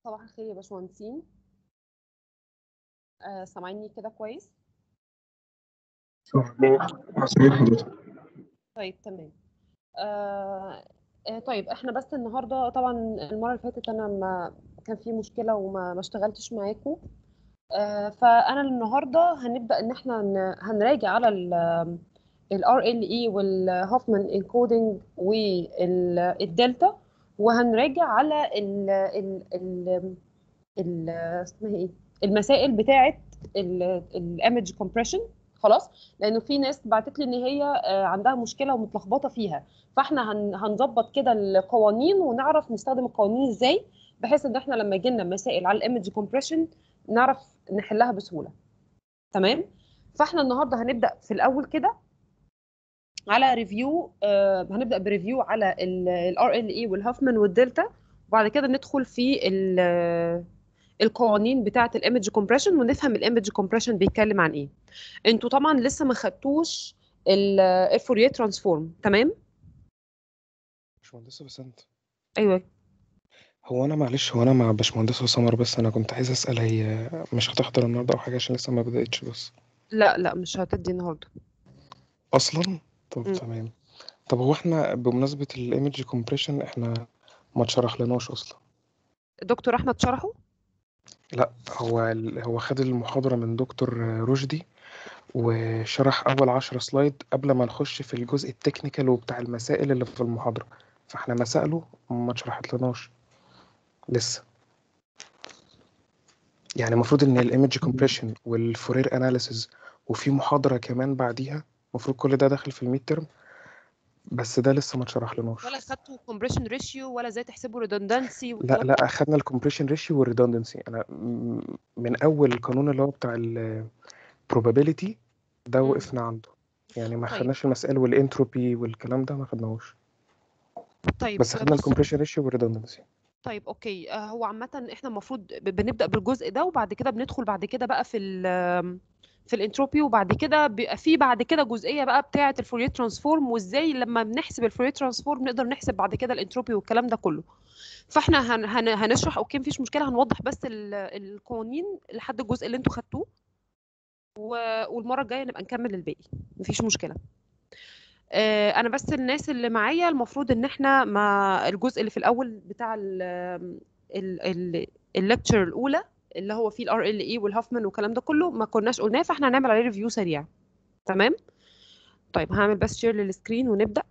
صباح الخير يا باشمهندسين آه سامعيني كده كويس مسؤولين حضرتك طيب تمام آه آه، طيب احنا بس النهارده طبعا المره اللي فاتت انا ما كان في مشكله وما ما اشتغلتش معاكم آه فانا النهارده هنبدا ان احنا ن- هنراجع على ال RLE والهوفمان انكودنج والدلتا وهنراجع على ال ال ال ال اسمها ايه المسائل بتاعه الايمج كومبريشن خلاص لانه في ناس بعتت لي ان هي آه، عندها مشكله ومتلخبطه فيها فاحنا هن- هنظبط كده القوانين ونعرف نستخدم القوانين ازاي بحيث ان احنا لما يجي لنا مسائل على الايمج كومبريشن نعرف نحلها بسهوله تمام فاحنا النهارده هنبدا في الاول كده على ريفيو آه هنبدا بريفيو على الار ال اي والهوفمان والدلتا وبعد كده ندخل في ال- القوانين بتاعه الايمج كومبريشن ونفهم الايمج كومبريشن بيتكلم عن ايه انتوا طبعا لسه ما خدتوش الفوريه ترانسفورم تمام باشمهندسة بسنت ايوه هو انا معلش هو انا مع باشمهندسة سمر بس انا كنت عايز اسال هي مش هتحضر النهارده او حاجه عشان لسه ما بداتش بس لا لا مش هتدي النهارده اصلا طب مم. تمام طب هو احنا بمناسبه الايمج كومبريشن احنا ما اتشرحلناش اصلا دكتور احمد شرحه لا هو ال- هو خد المحاضره من دكتور رشدي وشرح اول عشرة سلايد قبل ما نخش في الجزء التكنيكال وبتاع المسائل اللي في المحاضره فاحنا مسائله ما اتشرحتلناش لسه يعني المفروض ان الايمج كومبريشن والفورير اناليسيز وفي محاضره كمان بعديها المفروض كل ده داخل في الميد ترم بس ده لسه ما اتشرحلناش ولا خدتوا كومبريشن ريشيو ولا ازاي تحسبوا ريدندنسي لا لا اخدنا الكومبريشن ريشيو والريدندنسي انا م- من اول القانون اللي هو بتاع البروبابيليتي ده مم. وقفنا عنده يعني ما طيب. خدناش المسائل والانتروبي والكلام ده ما خدناهوش طيب بس خدنا بصوا الكومبريشن ريشيو والريدندنسي طيب اوكي آه، هو عامة احنا المفروض ب- بنبدأ بالجزء ده وبعد كده بندخل بعد كده بقى في ال في الانتروبي وبعد كده بيبقى في بعد كده جزئية بقى بتاعة الفوريه ترانسفورم وازاي لما بنحسب الفوريه ترانسفورم نقدر نحسب بعد كده الانتروبي والكلام ده كله فاحنا هن هن هنشرح اوكي مفيش مشكلة هنوضح بس ال- القوانين لحد الجزء اللي انتوا خدتوه و- والمرة الجاية نبقى نكمل الباقي مفيش مشكلة آه، انا بس الناس اللي معايا المفروض ان احنا مع الجزء اللي في الاول بتاع الليكتشر الاولى اللي هو فيه الار ال اي والهوفمان والكلام ده كله ما كناش قلناه فاحنا هنعمل عليه ريفيو سريع تمام طيب هعمل بس شير للسكرين ونبدا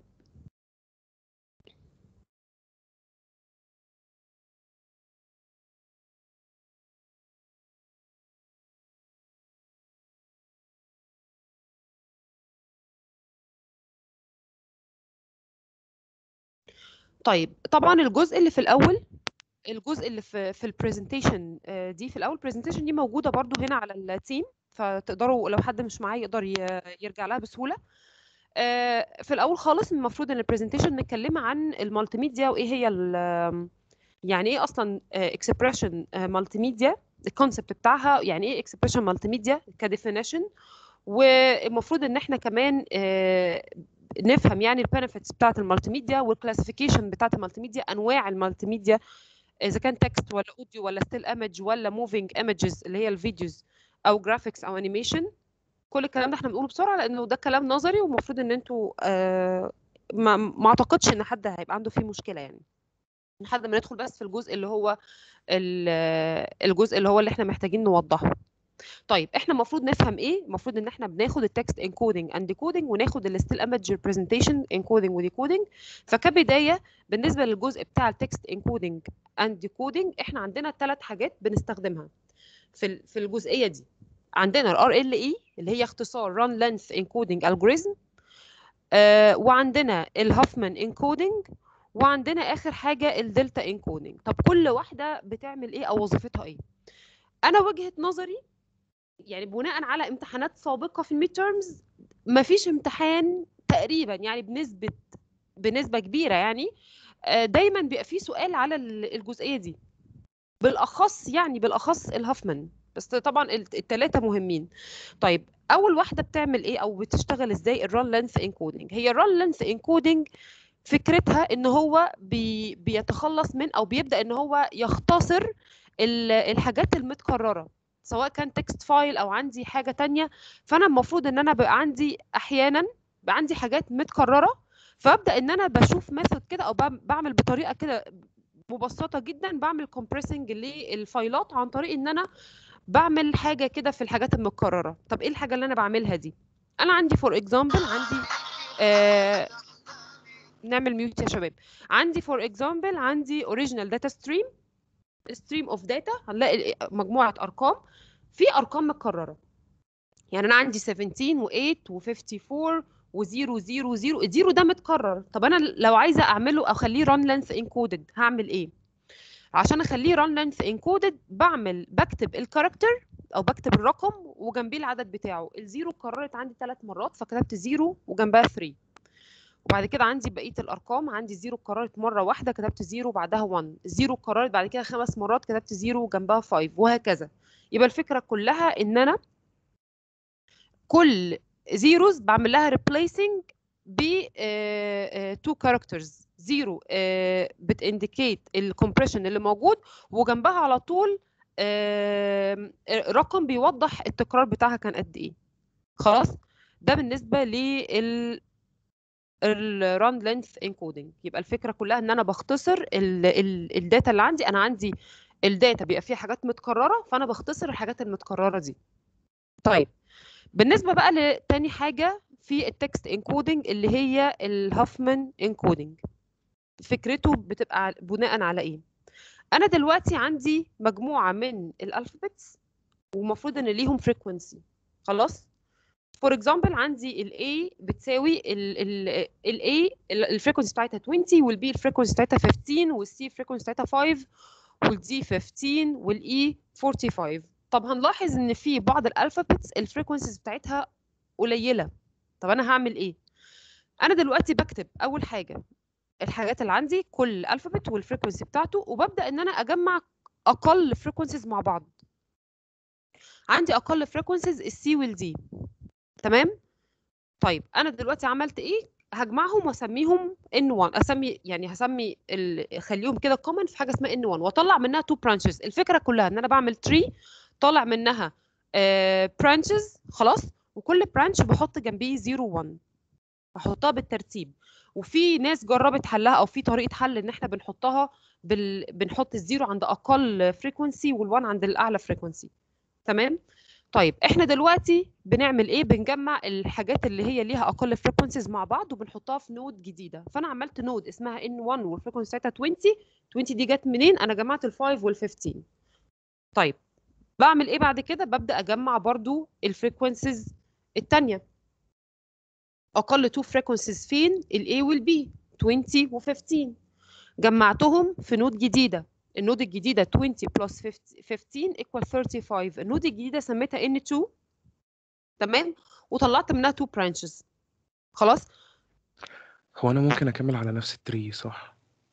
طيب طبعا الجزء اللي في الاول الجزء اللي في في البرزنتيشن دي في الاول البرزنتيشن دي موجوده برضو هنا على التيم فتقدروا لو حد مش معاه يقدر ي- يرجع لها بسهوله آه، في الاول خالص المفروض ان البرزنتيشن نتكلم عن المالتي ميديا وايه هي ال- يعني ايه اصلا اكسبريشن مالتي ميديا الكونسبت بتاعها يعني ايه اكسبريشن مالتي ميديا كديفينيشن والمفروض ان احنا كمان آه، نفهم يعني البنفيتس بتاعت المالتي ميديا والكلاسيفيكيشن بتاعت المالتي ميديا انواع المالتي ميديا اذا كان تكست ولا اوديو ولا ستيل ايمج ولا موفينج ايمجز اللي هي الفيديوز او جرافيكس او انيميشن كل الكلام ده احنا بنقوله بسرعه لانه ده كلام نظري والمفروض ان انتوا آه ما, ما اعتقدش ان حد هيبقى عنده فيه مشكله يعني لحد ما ندخل بس في الجزء اللي هو ال- الجزء اللي هو اللي احنا محتاجين نوضحه طيب احنا المفروض نفهم ايه المفروض ان احنا بناخد التكست انكودنج اند ديكودنج وناخد الستيل ايمج ريبريزنتيشن انكودنج وديكودنج فكبدايه بالنسبه للجزء بتاع التكست انكودنج اند ديكودنج احنا عندنا ثلاث حاجات بنستخدمها في ال- في الجزئيه دي عندنا الار ال اي اللي هي اختصار ران لينث انكودنج الجوريزم وعندنا الهوفمان انكودنج وعندنا اخر حاجه الدلتا انكودنج طب كل واحده بتعمل ايه او وظيفتها ايه انا وجهه نظري يعني بناء على امتحانات سابقه في الميد تيرمز مفيش امتحان تقريبا يعني بنسبه بنسبه كبيره يعني آه، دايما بيبقى فيه سؤال على ال- الجزئيه دي بالاخص يعني بالاخص الهافمان بس طبعا الثلاثه مهمين طيب اول واحده بتعمل ايه او بتشتغل ازاي الران لينث انكودنج هي الران لينث انكودنج فكرتها ان هو بي بيتخلص من او بيبدا ان هو يختصر ال- الحاجات المتكرره سواء كان تكست فايل او عندي حاجه تانية فانا المفروض ان انا بقى عندي احيانا بقى عندي حاجات متكرره فابدا ان انا بشوف ميثود كده او بعم- بعمل بطريقه كده مبسطه جدا بعمل كومبريسنج للفايلات عن طريق ان انا بعمل حاجه كده في الحاجات المتكرره طب ايه الحاجه اللي انا بعملها دي انا عندي فور اكزامبل عندي آه نعمل ميوت يا شباب عندي فور اكزامبل عندي اوريجينال داتا ستريم ستريم اوف داتا هنلاقي مجموعه ارقام في ارقام متكرره يعني انا عندي 17 و8 و54 و0 0 0 الزيرو ده متكرر طب انا لو عايزه اعمله او اخليه ران لينث انكودد هعمل ايه عشان اخليه ران لينث انكودد بعمل بكتب الكاركتر او بكتب الرقم وجنبيه العدد بتاعه الزيرو اتكررت عندي ثلاث مرات فكتبت زيرو وجنبها 3 وبعد كده عندي بقيه الارقام عندي زيرو اتكررت مره واحده كتبت زيرو بعدها 1 الزيرو اتكررت بعد كده خمس مرات كتبت زيرو وجنبها 5 وهكذا يبقى الفكره كلها ان انا كل زيروز بعمل لها ريبليسنج ب تو كاركترز زيرو بتindicate الكومبريشن اللي موجود وجنبها على طول آه، رقم بيوضح التكرار بتاعها كان قد ايه خلاص ده بالنسبه لل الران لينث انكودنج يبقى الفكره كلها ان انا بختصر ال ال الداتا اللي عندي انا عندي الداتا بيبقى فيها حاجات متكرره فانا بختصر الحاجات المتكرره دي طيب بالنسبه بقى لتاني حاجه في التكست انكودنج اللي هي الهافمان انكودنج فكرته بتبقى بناء على ايه انا دلوقتي عندي مجموعه من الالفابتس ومفروض ان ليهم فريكوينسي خلاص فور اكزامبل عندي ال A بتساوي ال ال A الفريكونسي بتاعتها 20 وال B الفريكونسي بتاعتها 15 وال C الفريكونسي بتاعتها 5 وال D 15 وال E 45 طب هنلاحظ ان في بعض الالفابتس الفريكونسيز بتاعتها قليله طب انا هعمل ايه انا دلوقتي بكتب اول حاجه الحاجات اللي عندي كل الفابت والفريكونسي بتاعته وببدا ان انا اجمع اقل فريكونسيز مع بعض عندي اقل فريكونسيز السي والدي تمام طيب انا دلوقتي عملت ايه هجمعهم واسميهم ان1 اسمي يعني هسمي ال... اخليهم كده كومن في حاجه اسمها ان1 واطلع منها تو برانشز الفكره كلها ان انا بعمل تري طالع منها برانشز خلاص وكل برانش بحط جنبيه 0 1 بحطها بالترتيب وفي ناس جربت حلها او في طريقه حل ان احنا بنحطها بال... بنحط الزيرو عند اقل فريكونسي والوان عند الاعلى فريكونسي تمام طيب احنا دلوقتي بنعمل ايه بنجمع الحاجات اللي هي ليها اقل فريكونسيز مع بعض وبنحطها في نود جديده فانا عملت نود اسمها ان 1 والفريكونسي بتاعتها 20 20 دي جت منين انا جمعت ال 5 وال 15 طيب بعمل ايه بعد كده ببدا اجمع برضو الفريكونسيز الثانيه اقل تو فريكونسيز فين الاي والبي 20 و15 جمعتهم في نود جديده النود الجديده 20 بلس 15 equal 35 النود الجديده سميتها N2 تمام وطلعت منها 2 branches خلاص هو انا ممكن اكمل على نفس التري صح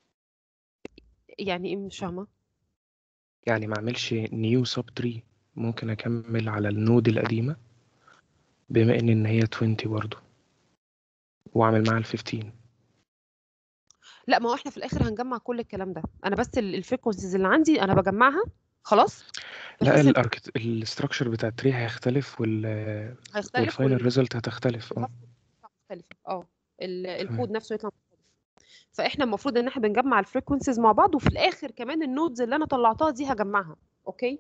يعني ايه مش فاهمه يعني ما اعملش نيو سب تري ممكن اكمل على النود القديمه بما ان ان هي 20 برضو واعمل معاها ال 15 لا ما هو احنا في الاخر هنجمع كل الكلام ده انا بس الفريكونسيز اللي عندي انا بجمعها خلاص لا بحيث إن الاركت الاستراكشر بتاع التري هيختلف وال هيختلف والفاينل وال- ريزلت هتختلف اه مختلفة اه ال- تمام. الكود نفسه يطلع مختلف فاحنا المفروض ان احنا بنجمع الفريكونسيز مع بعض وفي الاخر كمان النودز اللي انا طلعتها دي هجمعها اوكي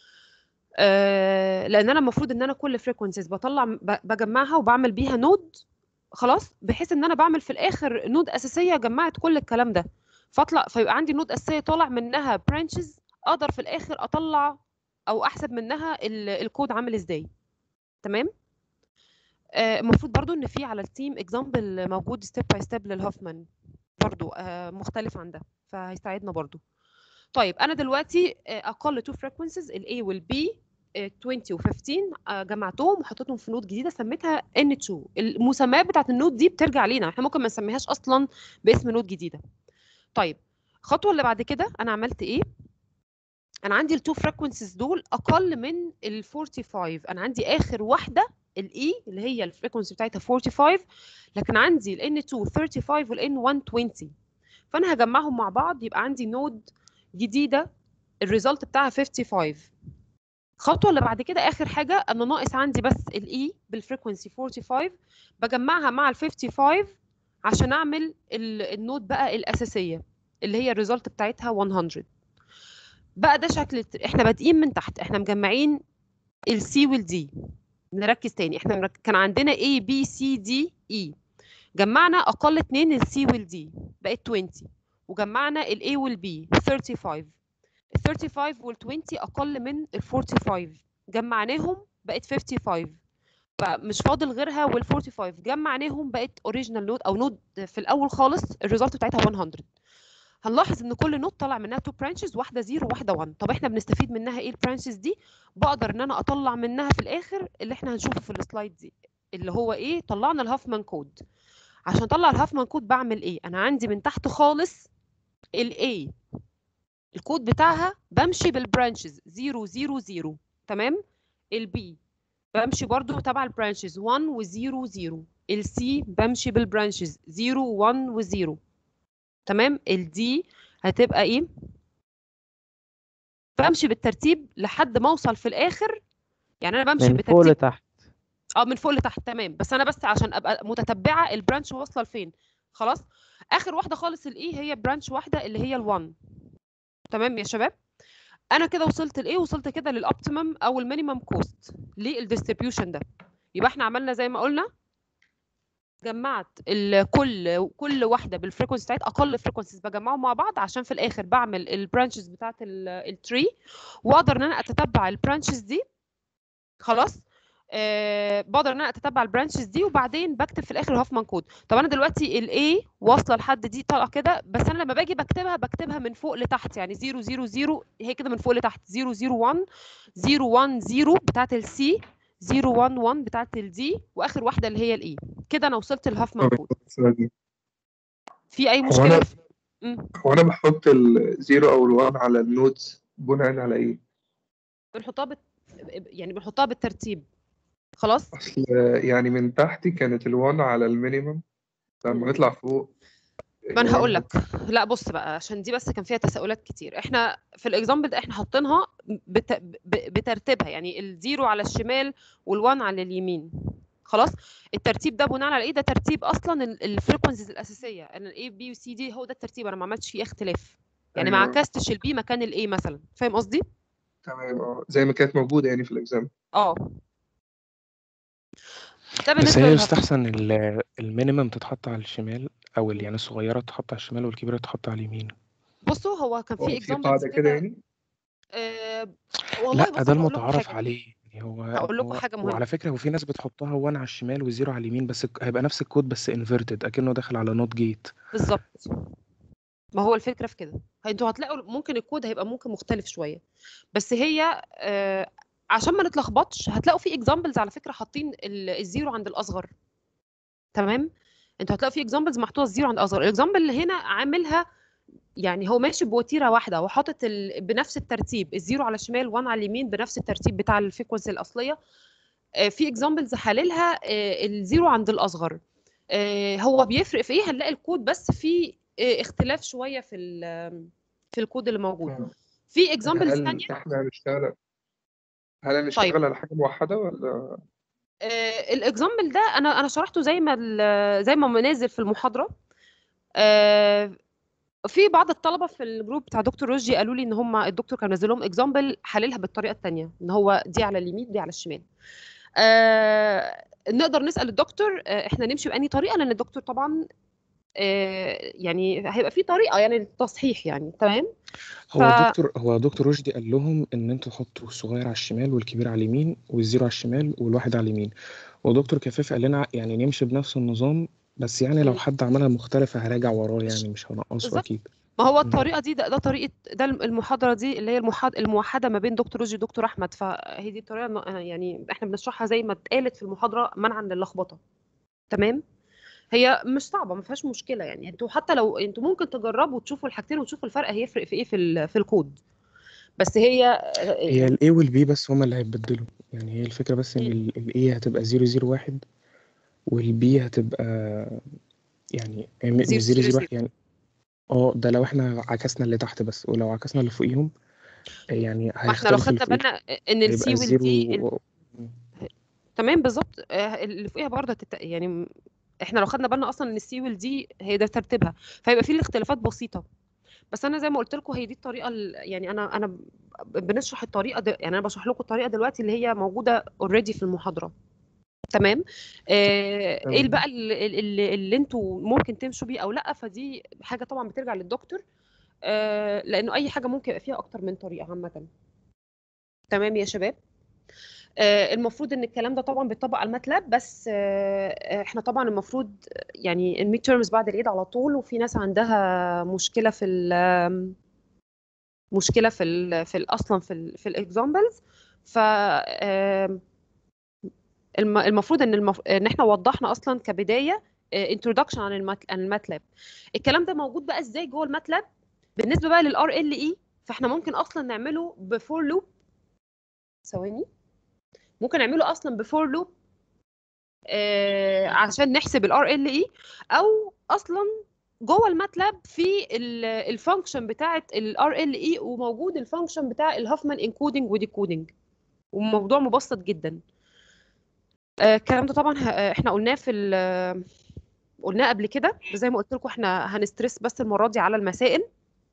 آه لان انا المفروض ان انا كل فريكونسيز بطلع ب- بجمعها وبعمل بيها نود خلاص بحيث ان انا بعمل في الاخر نود اساسيه جمعت كل الكلام ده فاطلع فيبقى عندي نود اساسيه طالع منها برانشز اقدر في الاخر اطلع او احسب منها ال- الكود عامل ازاي تمام آه، المفروض برضو ان في على التيم اكزامبل موجود ستيب باي ستيب للهوفمان برضو آه، مختلف عن ده فهيساعدنا برضو طيب انا دلوقتي آه، اقل تو فريكونسيز الاي والبي 20 و15 آه، جمعتهم وحطيتهم في نود جديده سميتها N2 المسميات بتاعت النود دي بترجع لينا احنا ممكن ما نسميهاش اصلا باسم نود جديده طيب الخطوه اللي بعد كده انا عملت ايه انا عندي التو فريكونسيز دول اقل من ال 45 انا عندي اخر واحده الاي اللي هي الفريكونسي بتاعتها 45 لكن عندي ال N2 35 وال N1 20 فانا هجمعهم مع بعض يبقى عندي نود جديده الريزلت بتاعها 55 الخطوه اللي بعد كده اخر حاجه انا ناقص عندي بس الاي بالفريكونسي 45 بجمعها مع ال 55 عشان اعمل ال- النوت بقى الاساسيه اللي هي الريزلت بتاعتها 100 بقى ده شكل الت- احنا بادئين من تحت احنا مجمعين السي والدي نركز تاني احنا مرك... كان عندنا A B C D E جمعنا اقل اتنين السي والدي بقت 20 وجمعنا الاي والبي 35 ال 35 وال 20 اقل من ال 45 جمعناهم بقت 55 بقى مش فاضل غيرها وال 45 جمعناهم بقت اوريجينال نود او نود في الاول خالص الريزلت بتاعتها 100 هنلاحظ ان كل نود طلع منها تو برانشز واحده 0 وواحده 1 طب احنا بنستفيد منها ايه البرانشز دي بقدر ان انا اطلع منها في الاخر اللي احنا هنشوفه في السلايد دي اللي هو ايه طلعنا الهافمان كود عشان اطلع الهافمان كود بعمل ايه انا عندي من تحت خالص الاي الكود بتاعها بمشي بالبرانشز 0 0 0 تمام البي بمشي برضو تبع البرانشز 1 و 0 0 السي بمشي بالبرانشز 0 1 و 0 تمام الدي هتبقى ايه بمشي بالترتيب لحد ما اوصل في الاخر يعني انا بمشي من فوق بالترتيب لتحت اه من فوق لتحت تمام بس انا بس عشان ابقى متتبعه البرانش واصله لفين خلاص اخر واحده خالص الاي هي برانش واحده اللي هي ال1 تمام يا شباب انا كده وصلت لايه وصلت كده للاوبتيمم او المينيمم كوست للديستريبيوشن ده يبقى احنا عملنا زي ما قلنا جمعت ال- كل كل واحده بالفريكونسي بتاعت اقل فريكونسيز بجمعهم مع بعض عشان في الاخر بعمل البرانشز بتاعت التري واقدر ان انا اتتبع البرانشز دي خلاص آه بقدر ان انا اتتبع البرانشز دي وبعدين بكتب في الاخر هافمان كود طب انا دلوقتي الاي واصله لحد دي طالعه كده بس انا لما باجي بكتبها بكتبها من فوق لتحت يعني 0 0 0 هي كده من فوق لتحت 0 0 1 0 1 0 بتاعت السي 0 1 1 بتاعت الدي واخر واحده اللي هي الاي كده انا وصلت للهافمان كود السؤال دي. في اي هو مشكله أنا- في- مم. هو انا بحط الزيرو او الوان على النوتس بناء على ايه؟ بنحطها بت... يعني بنحطها بالترتيب خلاص اصل يعني من تحت كانت الوان على المينيمم لما نطلع فوق ما انا هقول لك لا بص بقى عشان دي بس كان فيها تساؤلات كتير احنا في الاكزامبل ده احنا حاطينها بت... ب... بترتيبها يعني الزيرو على الشمال والوان على اليمين خلاص الترتيب ده بناء على ايه ده ترتيب اصلا الفريكونسيز الاساسيه انا الاي بي وسي دي هو ده الترتيب انا ما عملتش فيه اختلاف يعني ما أيوة. عكستش البي مكان الاي مثلا فاهم قصدي تمام اه زي ما كانت موجوده يعني في الاكزام اه ده بس بالنسبه هي للهاف يستحسن ال- المينيمم تتحط على الشمال او ال- يعني الصغيره تتحط على الشمال والكبيره تتحط على اليمين بصوا هو كان هو في في اكزامبلز قاعده كده كده يعني آه والله لا بص ده أنا هقول لكم المتعارف حاجه عليه يعني هو هقول لكم هو حاجه مهمه وعلى فكره وفي ناس بتحطها 1 على الشمال وزيرو على اليمين بس الك- هيبقى نفس الكود بس انفيرتد اكنه داخل على نوت جيت بالظبط ما هو الفكره في كده انتوا هتلاقوا ممكن الكود هيبقى ممكن مختلف شويه بس هي آه عشان ما نتلخبطش هتلاقوا في اكزامبلز على فكره حاطين ال- الزيرو عند الاصغر تمام انتوا هتلاقوا في اكزامبلز محطوطه الزيرو عند الاصغر الاكزامبل اللي هنا عاملها يعني هو ماشي بوتيره واحده وحاطط ال... بنفس الترتيب الزيرو على الشمال وان على اليمين بنفس الترتيب بتاع الفريكونسي الاصليه آه، في اكزامبلز حللها آه، الزيرو عند الاصغر آه، هو بيفرق في ايه هنلاقي الكود بس في آه، اختلاف شويه في ال- في الكود اللي موجود آه. في اكزامبلز ثانيه هل احنا هنشتغل هل هنشتغل طيب. على حاجه موحده ولا الاكزامبل ده انا انا شرحته زي ما ال- زي ما نازل في المحاضره آه، في بعض الطلبه في الجروب بتاع دكتور رشدي قالوا لي ان هم الدكتور كان نزل لهم اكزامبل حللها بالطريقه الثانيه ان هو دي على اليمين دي على الشمال آه نقدر نسال الدكتور آه احنا نمشي بأني طريقه لان الدكتور طبعا آه يعني هيبقى في طريقه يعني للتصحيح يعني تمام هو ف- دكتور هو دكتور رشدي قال لهم ان انتوا تحطوا الصغير على الشمال والكبير على اليمين والزيرو على الشمال والواحد على اليمين ودكتور كفاف قال لنا يعني نمشي بنفس النظام بس يعني لو مم. حد عملها مختلفة هراجع وراه يعني مش هنقصه بالظبط. اكيد ما هو مم. الطريقه دي ده, ده طريقه ده المحاضره دي اللي هي المحاد الموحده ما بين دكتور رشدي ودكتور احمد فهي دي الطريقه الن- يعني احنا بنشرحها زي ما اتقالت في المحاضره منعا للخبطه تمام هي مش صعبه ما فيهاش مشكله يعني انتوا حتى لو انتوا ممكن تجربوا وتشوفوا الحاجتين وتشوفوا الفرق هيفرق في ايه في ال- في الكود بس هي هي ال A وال B بس هما اللي هيتبدلوا يعني هي الفكرة بس ان ال ال A هتبقى 001 وال B هتبقى يعني مش زيرو 001 زيرو. يعني اه ده لو احنا عكسنا اللي تحت بس ولو عكسنا اللي فوقيهم يعني ما احنا لو هيختلف خدنا اللي فوقيه بالنا ان السي هيبقى والدي زيرو تمام بالظبط آه، اللي فوقيها برضه هتت... يعني م- احنا لو خدنا بالنا اصلا ان السي والدي هي ده ترتيبها فيبقى في الاختلافات بسيطه بس انا زي ما قلت لكم هي دي الطريقه ال... يعني انا انا ب- بنشرح الطريقه دي يعني انا بشرح لكم الطريقه دلوقتي اللي هي موجوده اوريدي في المحاضره تمام آه، ايه تمام. بقى اللي, اللي, اللي انتوا ممكن تمشوا بيه او لا فدي حاجه طبعا بترجع للدكتور آه، لانه اي حاجه ممكن يبقى فيها اكتر من طريقه عامه تمام يا شباب آه، المفروض ان الكلام ده طبعا بيطبق على الماتلاب بس آه، احنا طبعا المفروض يعني الميد تيرمز بعد العيد على طول وفي ناس عندها مشكله في ال مشكله في ال في ال اصلا في ال في الاكزامبلز ف آم، الم- المفروض ان المف... ان احنا وضحنا اصلا كبدايه انترودكشن عن المات... عن الماتلاب الكلام ده موجود بقى ازاي جوه الماتلاب بالنسبه بقى للار ال اي فاحنا ممكن اصلا نعمله بفور لوب ثواني ممكن نعمله اصلا بفور لوب آه عشان نحسب الار ال اي او اصلا جوه الماتلاب في الفانكشن بتاعه الار ال اي وموجود الفانكشن بتاع الهافمان انكودنج وديكودنج وموضوع مبسط جدا آه، الكلام ده طبعا ه- احنا قلناه في ال- قلناه قبل كده زي ما قلت لكم احنا هنسترس بس المره دي على المسائل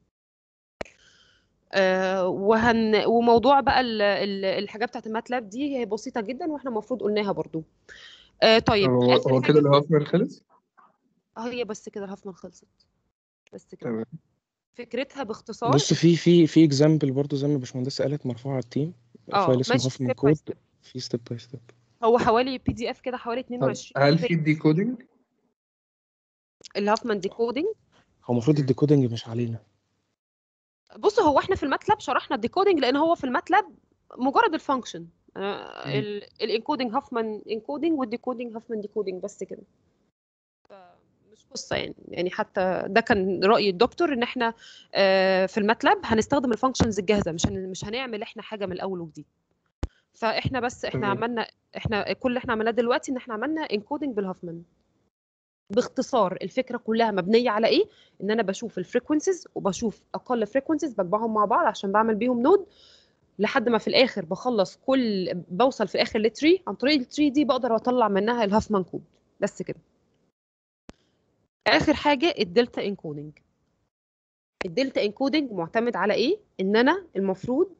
آه، وهن وموضوع بقى ال- ال- الحاجات بتاعت الماتلاب دي هي بسيطه جدا واحنا المفروض قلناها برضو آه، طيب هو آخر هو حاجة كده الهافمان خلص هي بس كده الهافمان خلصت بس كده تمام فكرتها باختصار بص في في في اكزامبل برضو زي ما الباشمهندسة قالت مرفوعة على التيم اه فايل اسمه ماشي هافمان ستيب باي كود ستيب في ستيب باي ستيب هو حوالي بي دي اف كده حوالي طب 22 هل في بيج ديكودينج؟ الهافمان ديكودنج هو المفروض الديكودنج مش علينا بص هو احنا في الماتلاب شرحنا الديكودنج لان هو في الماتلاب مجرد الفانكشن الانكودنج هافمان انكودنج والديكودنج هافمان ديكودنج بس كده مش قصه يعني يعني حتى ده كان راي الدكتور ان احنا آه، في الماتلاب هنستخدم الفانكشنز الجاهزه مش هن- مش هنعمل احنا حاجه من الاول وجديد فاحنا بس احنا تمام. عملنا احنا كل اللي احنا عملناه دلوقتي ان احنا عملنا انكودنج بالهافمان باختصار الفكره كلها مبنيه على ايه ان انا بشوف الفريكونسيز وبشوف اقل فريكونسيز بجمعهم مع بعض عشان بعمل بيهم نود لحد ما في الاخر بخلص كل بوصل في الاخر لتري عن طريق التري دي بقدر اطلع منها الهافمان كود بس كده اخر حاجه الدلتا انكودنج الدلتا انكودنج معتمد على ايه ان انا المفروض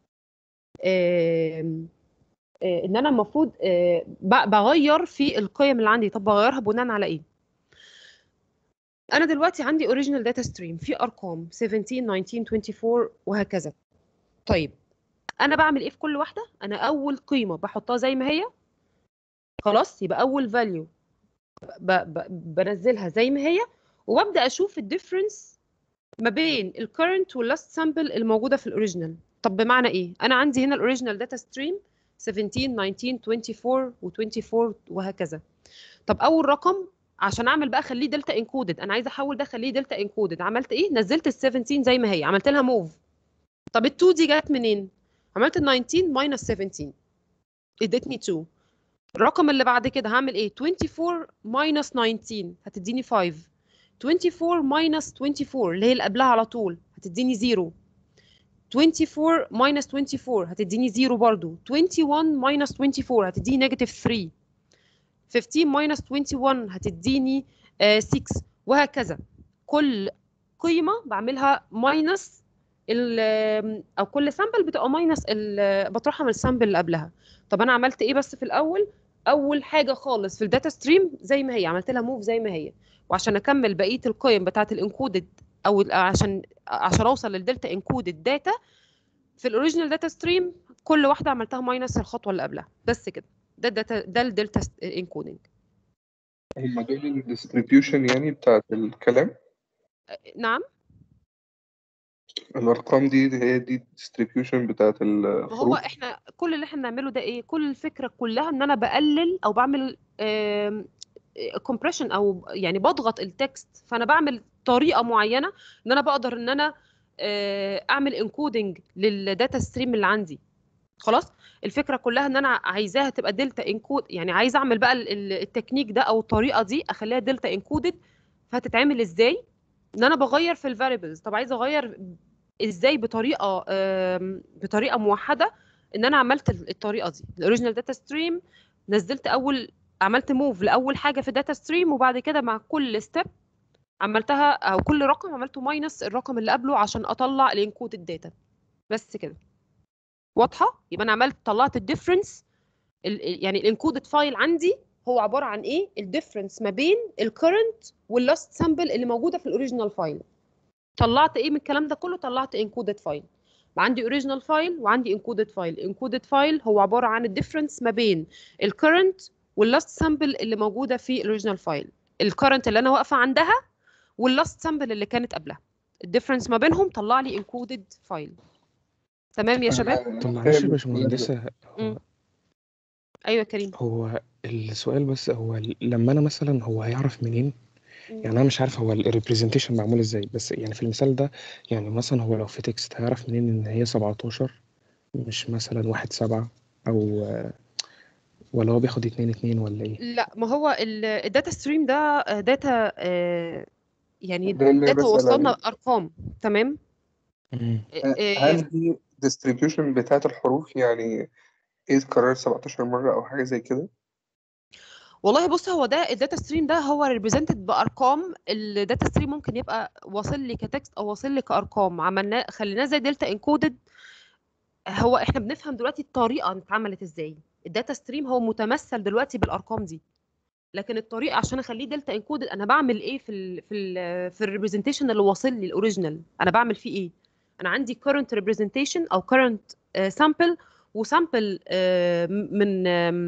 آم، آه، ان انا المفروض آه، ب- بغير في القيم اللي عندي طب بغيرها بناء على ايه انا دلوقتي عندي اوريجينال داتا ستريم في ارقام 17 19 24 وهكذا طيب انا بعمل ايه في كل واحده انا اول قيمه بحطها زي ما هي خلاص يبقى اول فاليو ب... ب... بنزلها زي ما هي وببدا اشوف الديفرنس ما بين الكرنت واللاست سامبل الموجوده في الاوريجينال طب بمعنى ايه انا عندي هنا الاوريجينال داتا ستريم 17 19 24 و24 وهكذا طب اول رقم عشان اعمل بقى اخليه دلتا انكودد انا عايزه احول ده اخليه دلتا انكودد عملت ايه نزلت ال 17 زي ما هي عملت لها موف طب ال 2 دي جت منين عملت ال 19 ماينس 17 ادتني 2 الرقم اللي بعد كده هعمل ايه 24 ماينس 19 هتديني 5 24 ماينس 24 اللي هي اللي قبلها على طول هتديني 0 24 ماينس 24 هتديني 0 برضو 21 ماينس 24 هتديني نيجاتيف 3 15 ماينس 21 هتديني آه، 6 وهكذا كل قيمة بعملها ماينس او كل سامبل بتبقى ماينس بطرحها من السامبل اللي قبلها طب انا عملت ايه بس في الاول اول حاجه خالص في الداتا ستريم زي ما هي عملت لها موف زي ما هي وعشان اكمل بقيه القيم بتاعه الانكودد او ال- عشان عشان اوصل للدلتا انكودد داتا في الاوريجينال داتا ستريم كل واحده عملتها ماينس الخطوه اللي قبلها بس كده ده الداتا ده الدلتا انكودنج هم دول الديستريبيوشن يعني بتاعت الكلام نعم الأرقام دي هي دي الديستريبيوشن بتاعت ما هو الحروف احنا كل اللي احنا بنعمله ده ايه كل الفكره كلها ان انا بقلل او بعمل كومبريشن او يعني بضغط التكست فانا بعمل طريقه معينه ان انا بقدر ان انا آه، اعمل انكودنج للداتا ستريم اللي عندي خلاص الفكره كلها ان انا عايزاها تبقى دلتا انكود يعني عايزه اعمل بقى ال- ال- التكنيك ده او الطريقه دي اخليها دلتا انكودد فهتتعمل ازاي ان انا بغير في الفاريبلز طب عايزه اغير ازاي بطريقه آم، بطريقه موحده ان انا عملت ال- الطريقه دي الاوريجينال داتا ستريم نزلت اول عملت موف لاول حاجه في الداتا ستريم وبعد كده مع كل ستيب عملتها او كل رقم عملته ماينس الرقم اللي قبله عشان اطلع الانكود الداتا بس كده واضحه يبقى انا عملت طلعت الديفرنس يعني الانكودد فايل عندي هو عباره عن ايه الديفرنس ما بين الكرنت واللاست سامبل اللي موجوده في الاوريجينال فايل طلعت ايه من الكلام ده كله طلعت انكودد فايل عندي اوريجينال فايل وعندي انكودد فايل انكودد فايل هو عباره عن الديفرنس ما بين الكرنت واللاست سامبل اللي موجوده في الاوريجينال فايل الكرنت اللي انا واقفه عندها واللاست سامبل اللي كانت قبلها الديفرنس ما بينهم طلع لي انكودد فايل تمام يا شباب طب معلش يا باشمهندسة مم. هو- ايوه يا كريم هو السؤال بس هو لما انا مثلا هو هيعرف منين يعني انا مش عارف هو الريبريزنتيشن معمول ازاي بس يعني في المثال ده يعني مثلا هو لو في تكست هيعرف منين ان هي 17 مش مثلا واحد سبعة او ولا هو بياخد اتنين اتنين ولا ايه لا ما هو الداتا ستريم ده داتا يعني ده اللي داتا بسأل وصلنا عليه. ارقام تمام مم. آه، هل دي distribution بتاعت الحروف يعني ايه اتكررت 17 مرة أو حاجة زي كده؟ والله بص هو ده الداتا ستريم ده هو ريبريزنتد بارقام الداتا ستريم ممكن يبقى واصل لي كتكست او واصل لي كارقام عملناه خليناه زي دلتا انكودد هو احنا بنفهم دلوقتي الطريقه اتعملت ازاي الداتا ستريم هو متمثل دلوقتي بالارقام دي لكن الطريقه عشان اخليه دلتا انكودد انا بعمل ايه في ال في ال في الريبريزنتيشن اللي واصل لي الاوريجينال انا بعمل فيه ايه انا عندي current representation او current سامبل وسامبل من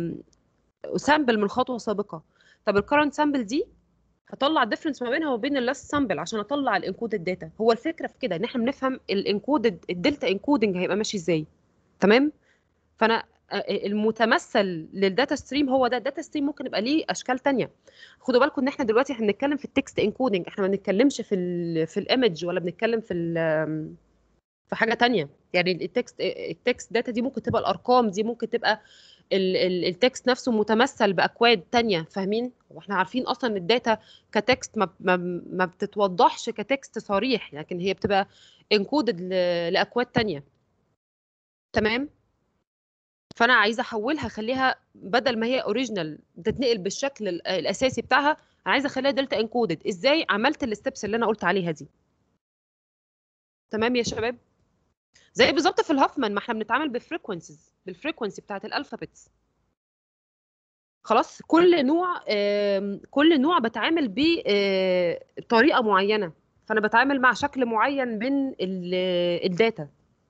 سامبل من خطوه سابقه طب الكرنت سامبل دي هطلع ديفرنس ما بينها وبين اللاست سامبل عشان اطلع الانكودد داتا هو الفكره في كده ان احنا بنفهم الانكودد الدلتا انكودنج هيبقى ماشي ازاي تمام فانا آه، المتمثل للداتا ستريم هو ده الداتا ستريم ممكن يبقى ليه اشكال تانية خدوا بالكم ان احنا دلوقتي احنا بنتكلم في التكست انكودنج احنا ما بنتكلمش في ال في الايمج ولا بنتكلم في ال في حاجه تانية يعني التكست التكست داتا دي ممكن تبقى الارقام دي ممكن تبقى ال- ال- التكست نفسه متمثل باكواد تانية فاهمين واحنا عارفين اصلا الداتا كتكست ما, ما, ما بتتوضحش كتكست صريح لكن هي بتبقى انكودد لاكواد تانية تمام فانا عايزه احولها اخليها بدل ما هي اوريجينال تتنقل بالشكل ال- الاساسي بتاعها انا عايزه اخليها دلتا انكودد ازاي عملت الستبس اللي انا قلت عليها دي تمام يا شباب زي بالظبط في الهافمان ما احنا بنتعامل بفريكونسيز بالفريكونسي بتاعت الالفابتس خلاص كل نوع آم، كل نوع بتعامل بطريقه معينه فانا بتعامل مع شكل معين من ال- الداتا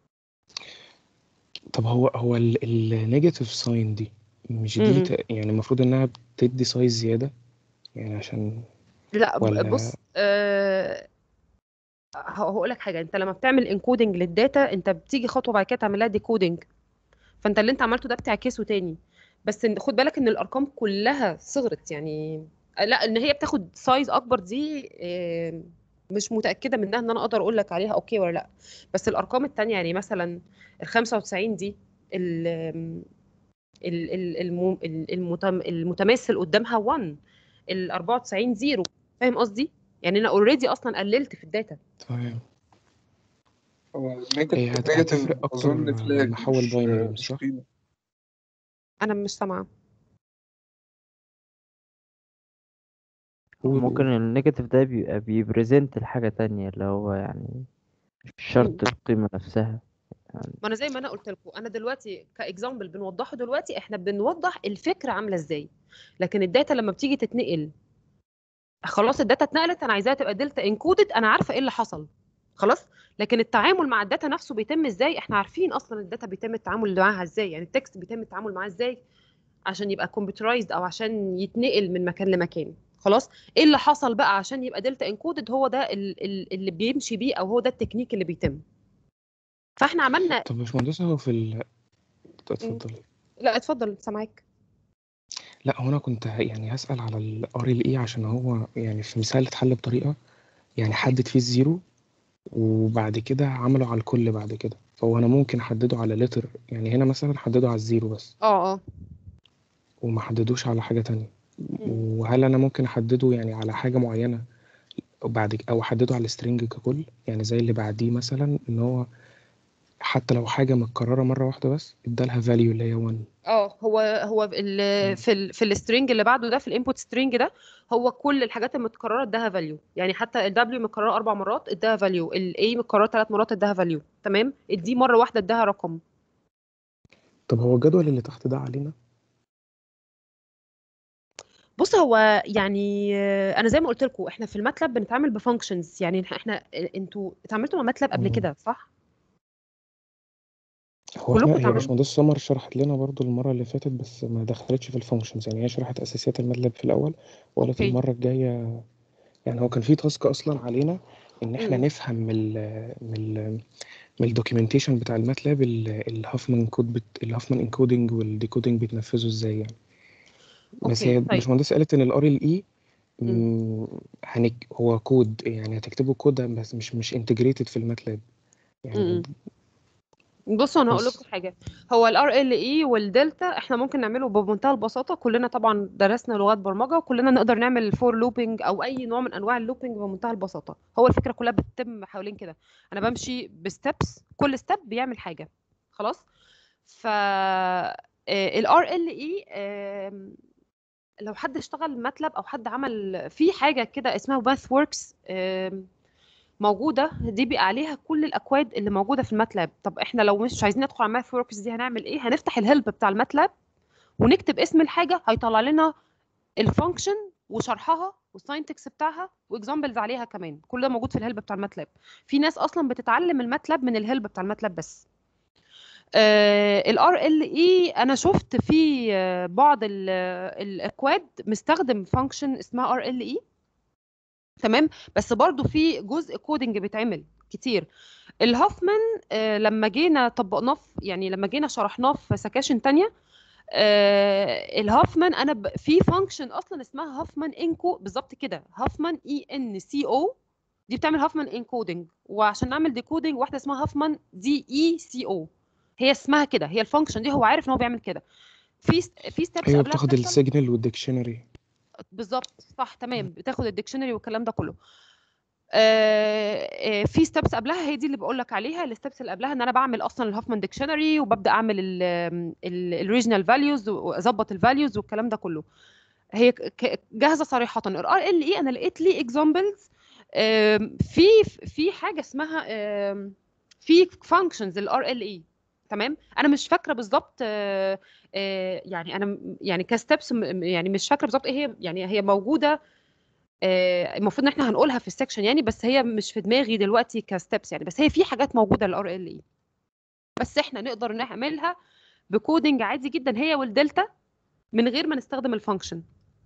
طب هو هو النيجاتيف ساين دي مش دي مم. ت- يعني المفروض انها بتدي سايز زيادة يعني عشان لا ب- ولا بص آه هقول لك حاجه انت لما بتعمل انكودنج للداتا انت بتيجي خطوه بعد كده تعملها ديكودنج فانت اللي انت عملته ده بتعكسه تاني بس إن- خد بالك ان الارقام كلها صغرت يعني لا ان هي بتاخد سايز اكبر دي آه، مش متاكده منها ان انا اقدر اقول لك عليها اوكي ولا لا بس الارقام التانية يعني مثلا ال 95 دي ال ال- ال- الم- ال- المتم- المتماثل قدامها 1 ال 94 زيرو فاهم قصدي؟ يعني انا اوريدي اصلا قللت في الداتا تمام هو هي نيجاتيف هت- نيجاتيف هتفرق أكتر أظن فلاج لما أحول مش باينري مش صح؟ قيمة انا مش سامعه قول ممكن قول النيجاتيف ده بيبقى بيبريزنت الحاجة تانية اللي هو يعني مش شرط القيمة نفسها يعني ما انا زي ما انا قلت لكم انا دلوقتي كاكزامبل بنوضحه دلوقتي احنا بنوضح الفكره عامله ازاي لكن الداتا لما بتيجي تتنقل خلاص الداتا اتنقلت انا عايزاها تبقى دلتا انكودد انا عارفه ايه اللي حصل خلاص لكن التعامل مع الداتا نفسه بيتم ازاي احنا عارفين اصلا الداتا بيتم التعامل معاها ازاي يعني التكست بيتم التعامل معاه ازاي عشان يبقى كمبيوترايزد او عشان يتنقل من مكان لمكان خلاص ايه اللي حصل بقى عشان يبقى دلتا انكودد هو ده ال- ال- اللي بيمشي بيه او هو ده التكنيك اللي بيتم فاحنا عملنا طب يا باشمهندس هو في ال اتفضل لا اتفضل سامعاك لا هو انا كنت ه- يعني هسأل على الار ال اي عشان هو يعني في مثال اتحل بطريقة يعني حدد فيه الزيرو وبعد كده عمله على الكل بعد كده فهو انا ممكن احدده على لتر يعني هنا مثلا حدده على الزيرو بس اه اه وما حددوش على حاجة تانية وهل انا ممكن احدده يعني على حاجة معينة وبعد ك- او احدده على السترنج ككل يعني زي اللي بعديه مثلا ان هو حتى لو حاجه متكرره مره واحده بس ادالها فاليو اللي هي 1 اه هو هو ال مم. في ال في السترنج اللي بعده ده في الانبوت سترنج ده هو كل الحاجات المتكرره اداها فاليو يعني حتى الدبليو متكرره اربع مرات اداها فاليو الاي متكرره ثلاث مرات اداها فاليو تمام الدي مره واحده اداها رقم طب هو الجدول اللي تحت ده علينا بص هو يعني آه، انا زي ما قلت لكم احنا في الماتلاب بنتعامل بفانكشنز يعني إح- احنا انتوا اتعاملتوا مع ماتلاب قبل مم. كده صح هو كلكم احنا هي اتعاملتوا باشمهندس سمر شرحت لنا برضو المره اللي فاتت بس ما دخلتش في الفانكشنز يعني هي شرحت اساسيات الماتلاب في الاول وقالت اوكي المره الجايه يعني هو كان في تاسك اصلا علينا ان احنا امم نفهم من ال من ال من الدوكيومنتيشن بتاع الماتلاب ال- الهافمان كود بت... الهافمان انكودنج والديكودنج بيتنفذوا ازاي يعني بس اوكي هي طيب باشمهندس قالت ان الار ال اي امم هنك... هو كود يعني هتكتبه كود بس مش مش انتجريتد في الماتلاب يعني امم بصوا انا هقول بس لكم حاجه هو الار ال اي والدلتا احنا ممكن نعمله بمنتهى البساطه كلنا طبعا درسنا لغات برمجه وكلنا نقدر نعمل الفور لوبينج او اي نوع من انواع اللوبينج بمنتهى البساطه هو الفكره كلها بتتم حوالين كده انا بمشي بستبس كل ستيب بيعمل حاجه خلاص ف الار ال اي لو حد اشتغل ماتلاب او حد عمل في حاجه كده اسمها ماث وركس موجوده دي بيبقى عليها كل الاكواد اللي موجوده في الماتلاب طب احنا لو مش عايزين ندخل على ماث وركس دي هنعمل ايه هنفتح الهيلب بتاع الماتلاب ونكتب اسم الحاجه هيطلع لنا الفانكشن وشرحها والساينتكس بتاعها واكزامبلز عليها كمان كل ده موجود في الهيلب بتاع الماتلاب في ناس اصلا بتتعلم الماتلاب من الهيلب بتاع الماتلاب بس الار ال اي انا شفت في آه، بعض ال- الاكواد مستخدم فانكشن اسمها ار ال اي تمام بس برضو في جزء كودنج بيتعمل كتير الهوفمان آه، لما جينا طبقناه في- يعني لما جينا شرحناه في سكاشن تانية آه، الهوفمان انا ب... في فانكشن اصلا اسمها هوفمان انكو بالظبط كده هوفمان اي ان سي او دي بتعمل هوفمان انكودنج وعشان نعمل ديكودنج واحده اسمها هوفمان دي اي سي او هي اسمها كده هي الفانكشن دي هو عارف ان هو بيعمل كده في في ستيبس ايوه قبلها بتاخد بتحصل السيجنال والديكشنري بالظبط صح تمام بتاخد الديكشنري والكلام ده كله آه، آه، في ستبس قبلها هي دي اللي بقول لك عليها الستبس اللي قبلها ان انا بعمل اصلا الهوفمان ديكشنري وببدا اعمل الريجنال فاليوز واظبط الفاليوز والكلام ده كله هي ك- ك- جاهزه صريحه الار ال اي انا لقيت لي اكزامبلز في في حاجه اسمها آم، في فانكشنز الار ال اي تمام انا مش فاكره بالظبط آه، آه، يعني انا م- يعني كستبس يعني مش فاكره بالظبط ايه هي يعني هي موجوده آه، المفروض ان احنا هنقولها في السكشن يعني بس هي مش في دماغي دلوقتي كستبس يعني بس هي في حاجات موجوده للار ال اي بس احنا نقدر نعملها بكودنج عادي جدا هي والدلتا من غير ما نستخدم الفانكشن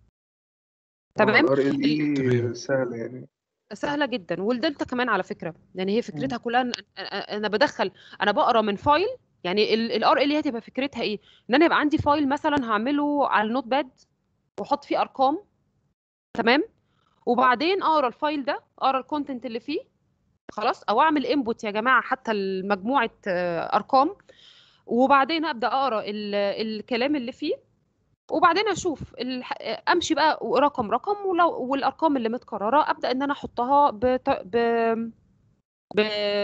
تمام الار ال تمام اي سهل يعني سهله جدا والدلتا كمان على فكره يعني هي مم. فكرتها كلها إن أنا- انا بدخل انا بقرا من فايل يعني الار ال اي هتبقى فكرتها ايه ان انا يبقى عندي فايل مثلا هعمله على النوت باد واحط فيه ارقام تمام وبعدين اقرا الفايل ده اقرا الكونتنت اللي فيه خلاص او اعمل انبوت يا جماعه حتى لمجموعه آه، ارقام وبعدين ابدا اقرا ال- الكلام اللي فيه وبعدين اشوف الح- امشي بقى رقم رقم ولو والارقام اللي متكرره ابدا ان انا احطها بط... ب... ب...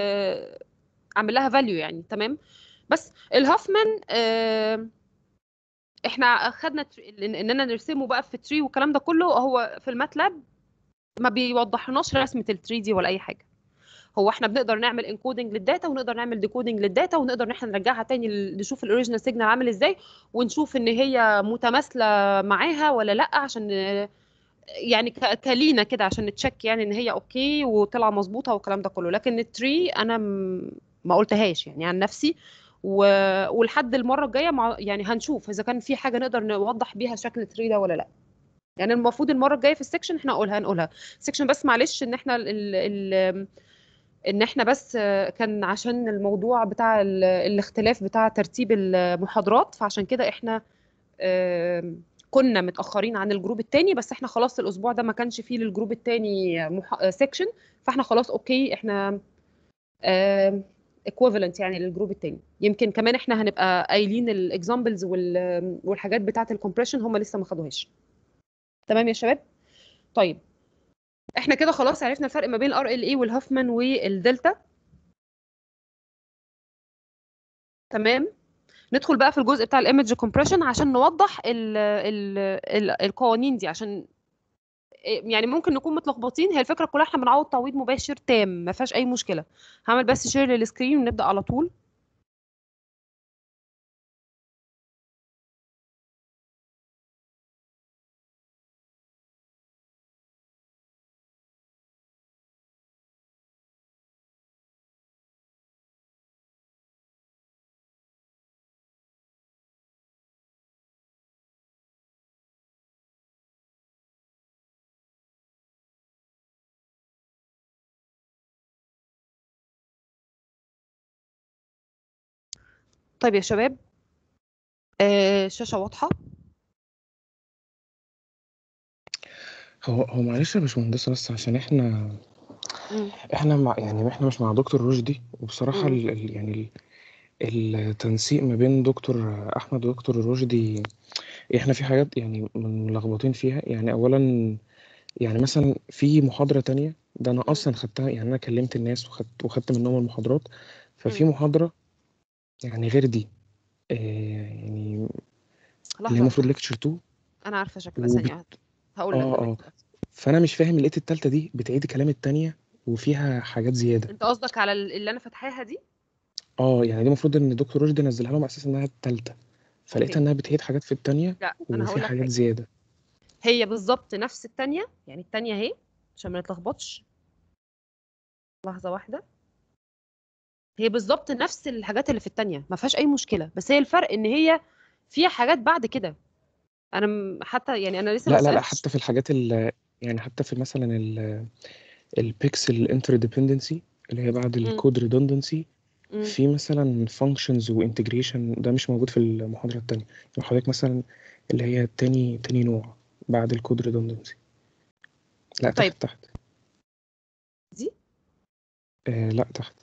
اعمل لها فاليو يعني تمام بس الهوفمان آه، احنا اخدنا تري... إن- اننا نرسمه بقى في تري والكلام ده كله هو في الماتلاب ما بيوضحلناش رسمه التري دي ولا اي حاجه هو احنا بنقدر نعمل انكودنج للداتا ونقدر نعمل ديكودنج للداتا ونقدر ان احنا نرجعها تاني ل- نشوف الاوريجينال سيجنال عامل ازاي ونشوف ان هي متماثله معاها ولا لا عشان آه، يعني ك- كلينا كده عشان نتشك يعني ان هي اوكي وطلع مظبوطه والكلام ده كله لكن التري انا م- ما قلتهاش يعني عن نفسي و... ولحد المره الجايه مع... يعني هنشوف اذا كان في حاجه نقدر نوضح بيها شكل التري ده ولا لا يعني المفروض المره الجايه في السكشن احنا نقولها هنقولها سكشن بس معلش ان احنا ال... ال... ان احنا بس آه، كان عشان الموضوع بتاع ال... الاختلاف بتاع ترتيب المحاضرات فعشان كده احنا آم، كنا متاخرين عن الجروب التاني بس احنا خلاص الاسبوع ده ما كانش فيه للجروب التاني مح... سيكشن فاحنا خلاص اوكي احنا ايكويفالنت يعني للجروب التاني يمكن كمان احنا هنبقى قايلين الاكزامبلز وال... والحاجات بتاعه الكومبريشن هم لسه ما خدوهاش تمام يا شباب طيب احنا كده خلاص عرفنا الفرق ما بين الار ال اي والهوفمان والدلتا تمام ندخل بقى في الجزء بتاع الايمج كومبريشن عشان نوضح ال ال ال القوانين دي عشان يعني ممكن نكون متلخبطين هي الفكره كلها احنا بنعوض تعويض مباشر تام ما فيهاش اي مشكله هعمل بس شير للسكرين ونبدا على طول طيب يا شباب آه، الشاشه واضحه هو هو معلش يا باشمهندسة بس عشان احنا مم. احنا مع يعني احنا مش مع دكتور رشدي وبصراحة مم. ال ال يعني ال- التنسيق ما بين دكتور أحمد ودكتور رشدي احنا في حاجات يعني ملخبطين فيها يعني أولا يعني مثلا في محاضرة تانية ده أنا مم. أصلا خدتها يعني أنا كلمت الناس وخدت وخدت منهم المحاضرات ففي مم. محاضرة يعني غير دي آه يعني اللي هي لحظه المفروض واحده ليكتشر 2 انا عارفه شكلها ثانيه وبت... واحده هقول لك اه اه دلوقتي فأنا مش فاهم لقيت التالتة دي بتعيد كلام التانية وفيها حاجات زيادة انت قصدك على ال- اللي انا فاتحاها دي اه يعني دي المفروض ان دكتور رشدي نزلها لهم على اساس انها التالتة فلقيتها اوكي انها بتعيد حاجات في التانية لا انا وفي هقول لك حاجات حاجه زيادة هي بالظبط نفس التانية يعني التانية اهي عشان ما نتلخبطش لحظه واحده هي بالظبط نفس الحاجات اللي في التانية ما فيهاش اي مشكله بس هي الفرق ان هي فيها حاجات بعد كده انا م- حتى يعني انا لسه ما لا لا لا سالتش حتى في الحاجات ال يعني حتى في مثلا ال البيكسل انتر ديبندنسي اللي هي بعد مم. الكود ريدندنسي مم. في مثلا فانكشنز وانتجريشن ده مش موجود في المحاضرة التانية يعني حضرتك مثلا اللي هي تاني تاني نوع بعد الكود ريدندنسي لا طيب تحت تحت دي آه لا تحت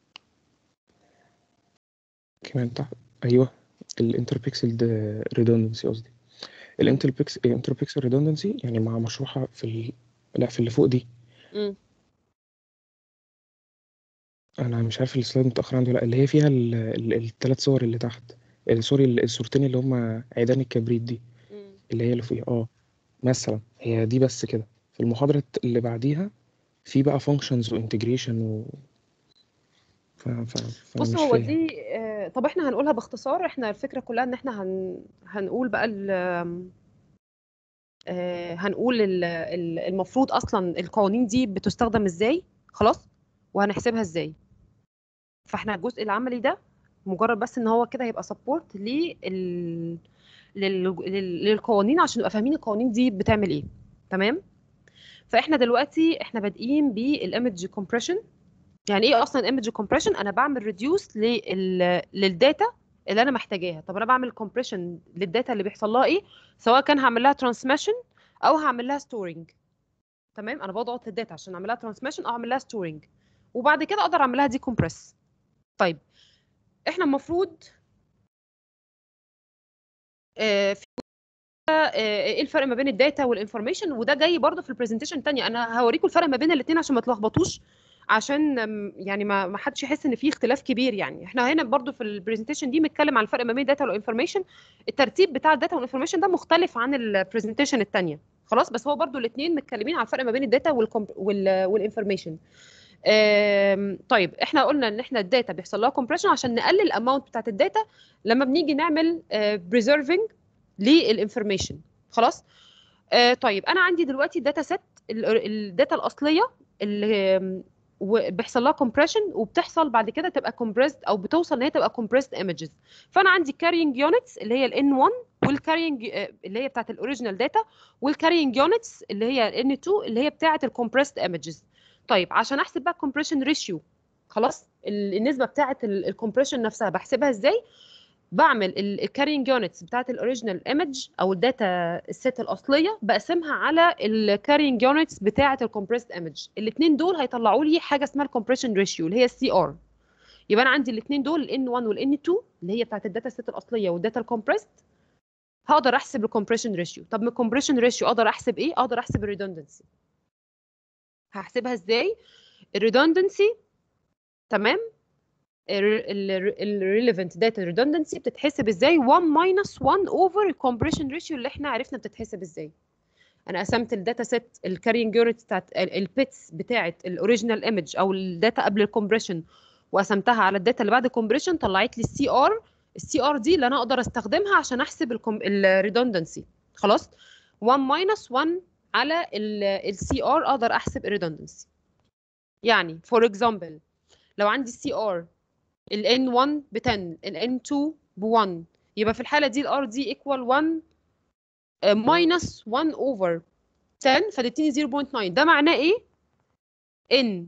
كمان تحت ايوه الانتر بيكسل ريدندنسي قصدي مم. الانتر بيكسل الانتر بيكسل ريدندنسي يعني مع مشروحة في ال... لا في اللي فوق دي مم. انا مش عارف السلايد متاخر عندي ولا لا اللي هي فيها الثلاث صور اللي تحت آه، سوري ال- الصورتين اللي هم عيدان الكبريت دي مم. اللي هي اللي فوقيها اه مثلا هي دي بس كده في المحاضرة اللي بعديها في بقى functions وانتجريشن و... ف... ف... فانا بص مش هو فاهم دي آه، طب احنا هنقولها باختصار احنا الفكره كلها ان احنا هن... هنقول بقى ال... آه، هنقول ال- ال- المفروض اصلا القوانين دي بتستخدم ازاي خلاص وهنحسبها ازاي فاحنا الجزء العملي ده مجرد بس ان هو كده هيبقى سبورت لل... لل... لل- للقوانين عشان نبقى فاهمين القوانين دي بتعمل ايه تمام فاحنا دلوقتي احنا بادئين بالايمج كومبريشن يعني ايه اصلا ايمج كومبريشن انا بعمل ريديوس لل... للداتا اللي انا محتاجاها طب انا بعمل كومبريشن للداتا اللي بيحصل لها ايه سواء كان هعمل لها ترانسميشن او هعمل لها ستورنج تمام انا بضغط الداتا عشان اعمل لها ترانسميشن او اعمل لها ستورنج وبعد كده اقدر اعمل لها دي كومبريس طيب احنا المفروض آه، في آه، ايه الفرق ما بين الداتا والانفورميشن وده جاي برضه في البرزنتيشن الثانيه انا هوريكم الفرق ما بين الاثنين عشان ما تلخبطوش عشان أم، يعني ما ما حدش يحس ان في اختلاف كبير يعني احنا هنا برضه في البرزنتيشن دي بنتكلم عن الفرق ما بين الداتا والانفورميشن الترتيب بتاع الداتا والانفورميشن ده مختلف عن البرزنتيشن الثانيه خلاص بس هو برضه الاثنين متكلمين عن الفرق ما بين الداتا والانفورميشن آم، طيب احنا قلنا ان احنا الداتا بيحصل لها كومبريشن عشان نقلل الاماونت بتاعت الداتا لما بنيجي نعمل بريزرفنج للانفورميشن خلاص آه طيب انا عندي دلوقتي داتا سيت الداتا الاصليه اللي آم، وبيحصل لها كومبريشن وبتحصل بعد كده تبقى كومبريسد او بتوصل ان هي تبقى كومبريسد ايمجز فانا عندي كارينج يونتس اللي هي الان 1 والكارينج اللي هي بتاعت الاوريجينال داتا والكارينج يونتس اللي هي الان 2 اللي هي بتاعت الكومبريسد ايمجز طيب عشان احسب بقى الكومبريشن ريشيو خلاص ال- النسبه بتاعت الكومبريشن نفسها بحسبها ازاي بعمل الكارينج يونتس بتاعت الاوريجينال ايمج او الداتا الست الاصليه بقسمها على الكارينج يونتس بتاعت الكومبريسد ايمج الاثنين دول هيطلعوا لي حاجه اسمها الكومبريشن ريشيو اللي هي السي ار يبقى انا عندي الاثنين دول الان 1 والان 2 اللي هي بتاعت الداتا الست الاصليه والداتا الكومبريسد هقدر احسب الكومبريشن ريشيو طب من الكومبريشن ريشيو اقدر احسب ايه اقدر احسب الريدندنسي هحسبها ازاي الريدندنسي تمام الريليفنت داتا redundancy بتتحسب ازاي 1 minus 1 over الكompression ريشيو اللي احنا عرفنا بتتحسب ازاي انا قسمت الداتا سيت الكارينج يونت بتاعت البيتس بتاعت الاوريجينال ايمج او الداتا قبل الكومبريشن وقسمتها على الداتا اللي بعد الكومبريشن طلعت لي السي ار السي ار دي اللي انا اقدر استخدمها عشان احسب الريدندنسي خلاص 1 minus 1 على السي ار اقدر احسب الريدندنسي يعني فور اكزامبل لو عندي السي ار ال N1 ب 10 ال N2 ب 1 يبقى في الحالة دي ال R دي equal 1 آه، minus 1 over 10 فادتني 0.9 ده معناه ايه؟ ان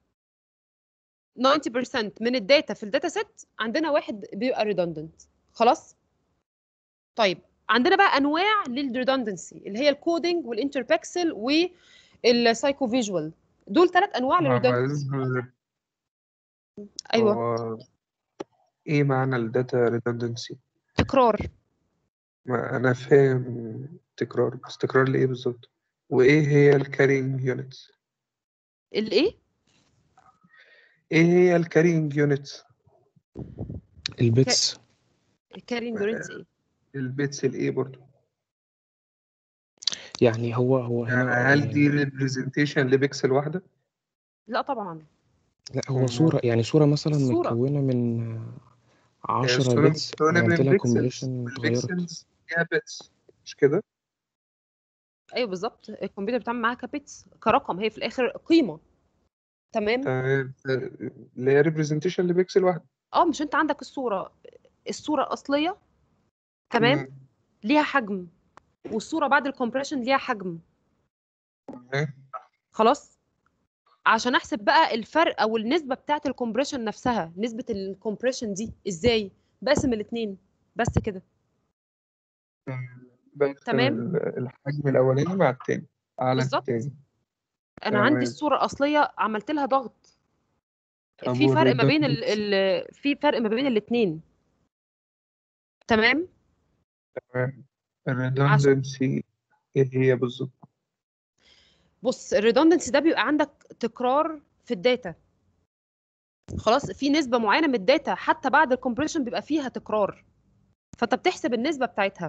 90% من الداتا في الداتا سيت عندنا واحد بيبقى redundant خلاص؟ طيب عندنا بقى انواع للريدندنسي اللي هي الكودينج والانتربكسل والسايكو فيجوال دول ثلاث انواع للريدندنسي ايوه هو ايه معنى الداتا redundancy تكرار ما انا فاهم تكرار بس تكرار لايه بالظبط وايه هي الكارينج يونتس الايه؟ ايه هي الكارينج يونتس البيتس الكارين دورنس ايه؟ البيتس الايه برضو يعني هو هو هنا هل دي ريبريزنتيشن لبيكسل واحده لا طبعا لا هو صورة يعني صورة مثلا صورة. متكونة من هي 10 الصورة بيتس متكونة عملت من لها بيكسلز كومبريشن اتغيرت والبيكسلز فيها بيتس مش كده ايوه بالظبط الكمبيوتر بيتعامل معاها كبيتس كرقم هي في الاخر قيمه تمام تمام اللي هي ريبريزنتيشن لبيكسل واحده اه مش انت عندك الصوره الصوره الاصليه تمام مم. ليها حجم والصوره بعد الكومبريشن ليها حجم تمام. خلاص عشان احسب بقى الفرق او النسبه بتاعه الكومبريشن نفسها نسبه الكومبريشن دي ازاي بقسم الاثنين بس كده بقسم تمام. ال- الحجم الاولاني مع التاني على بالظبط. التاني انا تمام. عندي الصوره الاصليه عملت لها ضغط طب في فرق ما بين ال... والredundancy؟ ال... في فرق ما بين الاثنين تمام تمام الريدندنسي ايه هي بالظبط بص الريدندنسي ده بيبقى عندك تكرار في الداتا خلاص في نسبة معينة من الداتا حتى بعد الكومبريشن بيبقى فيها تكرار فانت بتحسب النسبة بتاعتها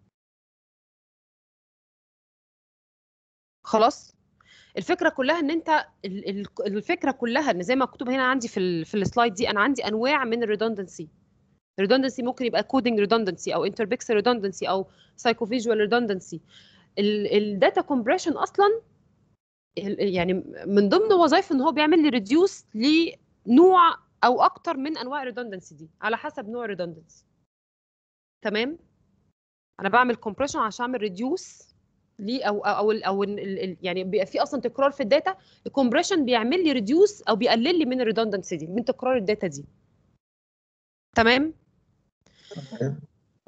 خلاص الفكرة كلها ان انت ال- ال- الفكرة كلها ان زي ما مكتوب هنا عندي في ال في السلايد دي انا عندي انواع من الريدندنسي الريدندنسي ممكن يبقى كودنج ريدندنسي او انتربيكسل ريدندنسي او سايكوفيجوال ريدندنسي الداتا كومبريشن اصلا ال- يعني من ضمن وظائفه ان هو بيعمل لي ريديوس لنوع او اكتر من انواع الريدندنسي دي على حسب نوع الريدندنسي تمام انا بعمل كومبريشن عشان اعمل ريديوس ليه او او او, ال- أو ال- ال- يعني بيبقى في اصلا تكرار في الداتا الكومبريشن بيعمل لي ريديوس او بيقلل لي من الريدندنسي دي من تكرار الداتا دي تمام تمام.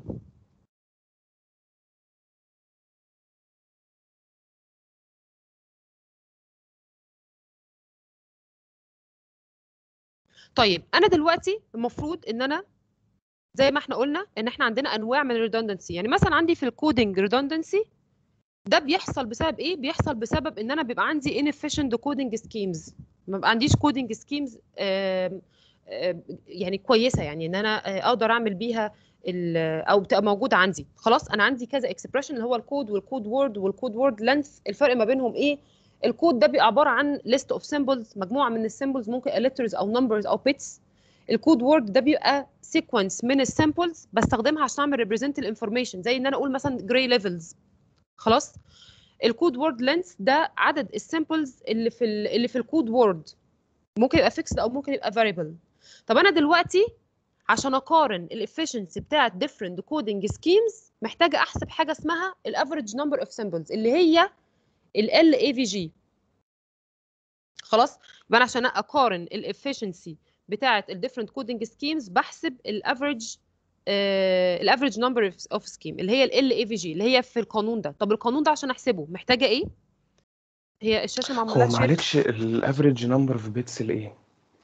طيب انا دلوقتي المفروض ان انا زي ما احنا قلنا ان احنا عندنا انواع من الريدندنسي يعني مثلا عندي في الكودنج ريدندنسي ده بيحصل بسبب ايه بيحصل بسبب ان انا بيبقى عندي inefficient coding schemes ما بيبقى عنديش coding schemes آم، آم، يعني كويسه يعني ان انا آه، اقدر اعمل بيها ال- او بتبقى موجوده عندي خلاص انا عندي كذا اكسبريشن اللي هو الكود والكود وورد والكود وورد لينث الفرق ما بينهم ايه الكود ده بيبقى عباره عن list of symbols مجموعه من السيمبلز ممكن letters او numbers او bits الكود وورد ده بيبقى سيكونس من السامبلز بستخدمها عشان اعمل ريبريزنت الانفورميشن زي ان انا اقول مثلا جراي ليفلز خلاص الكود وورد لينث ده عدد السامبلز اللي في ال اللي في الكود وورد ممكن يبقى فيكسد او ممكن يبقى فاريبل طب انا دلوقتي عشان اقارن الافشنسي بتاعت different coding schemes محتاجه احسب حاجه اسمها الافريج نمبر اوف سامبلز اللي هي ال LAVG خلاص يبقى انا عشان اقارن الافشنسي بتاعت الديفرنت كودنج سكيمز بحسب الافريج الافريج نمبر اوف سكيم اللي هي ال اي في جي اللي هي في القانون ده طب القانون ده عشان احسبه محتاجه ايه هي الشاشه معموله هو لها شير معلش الافريج نمبر في بيتس لايه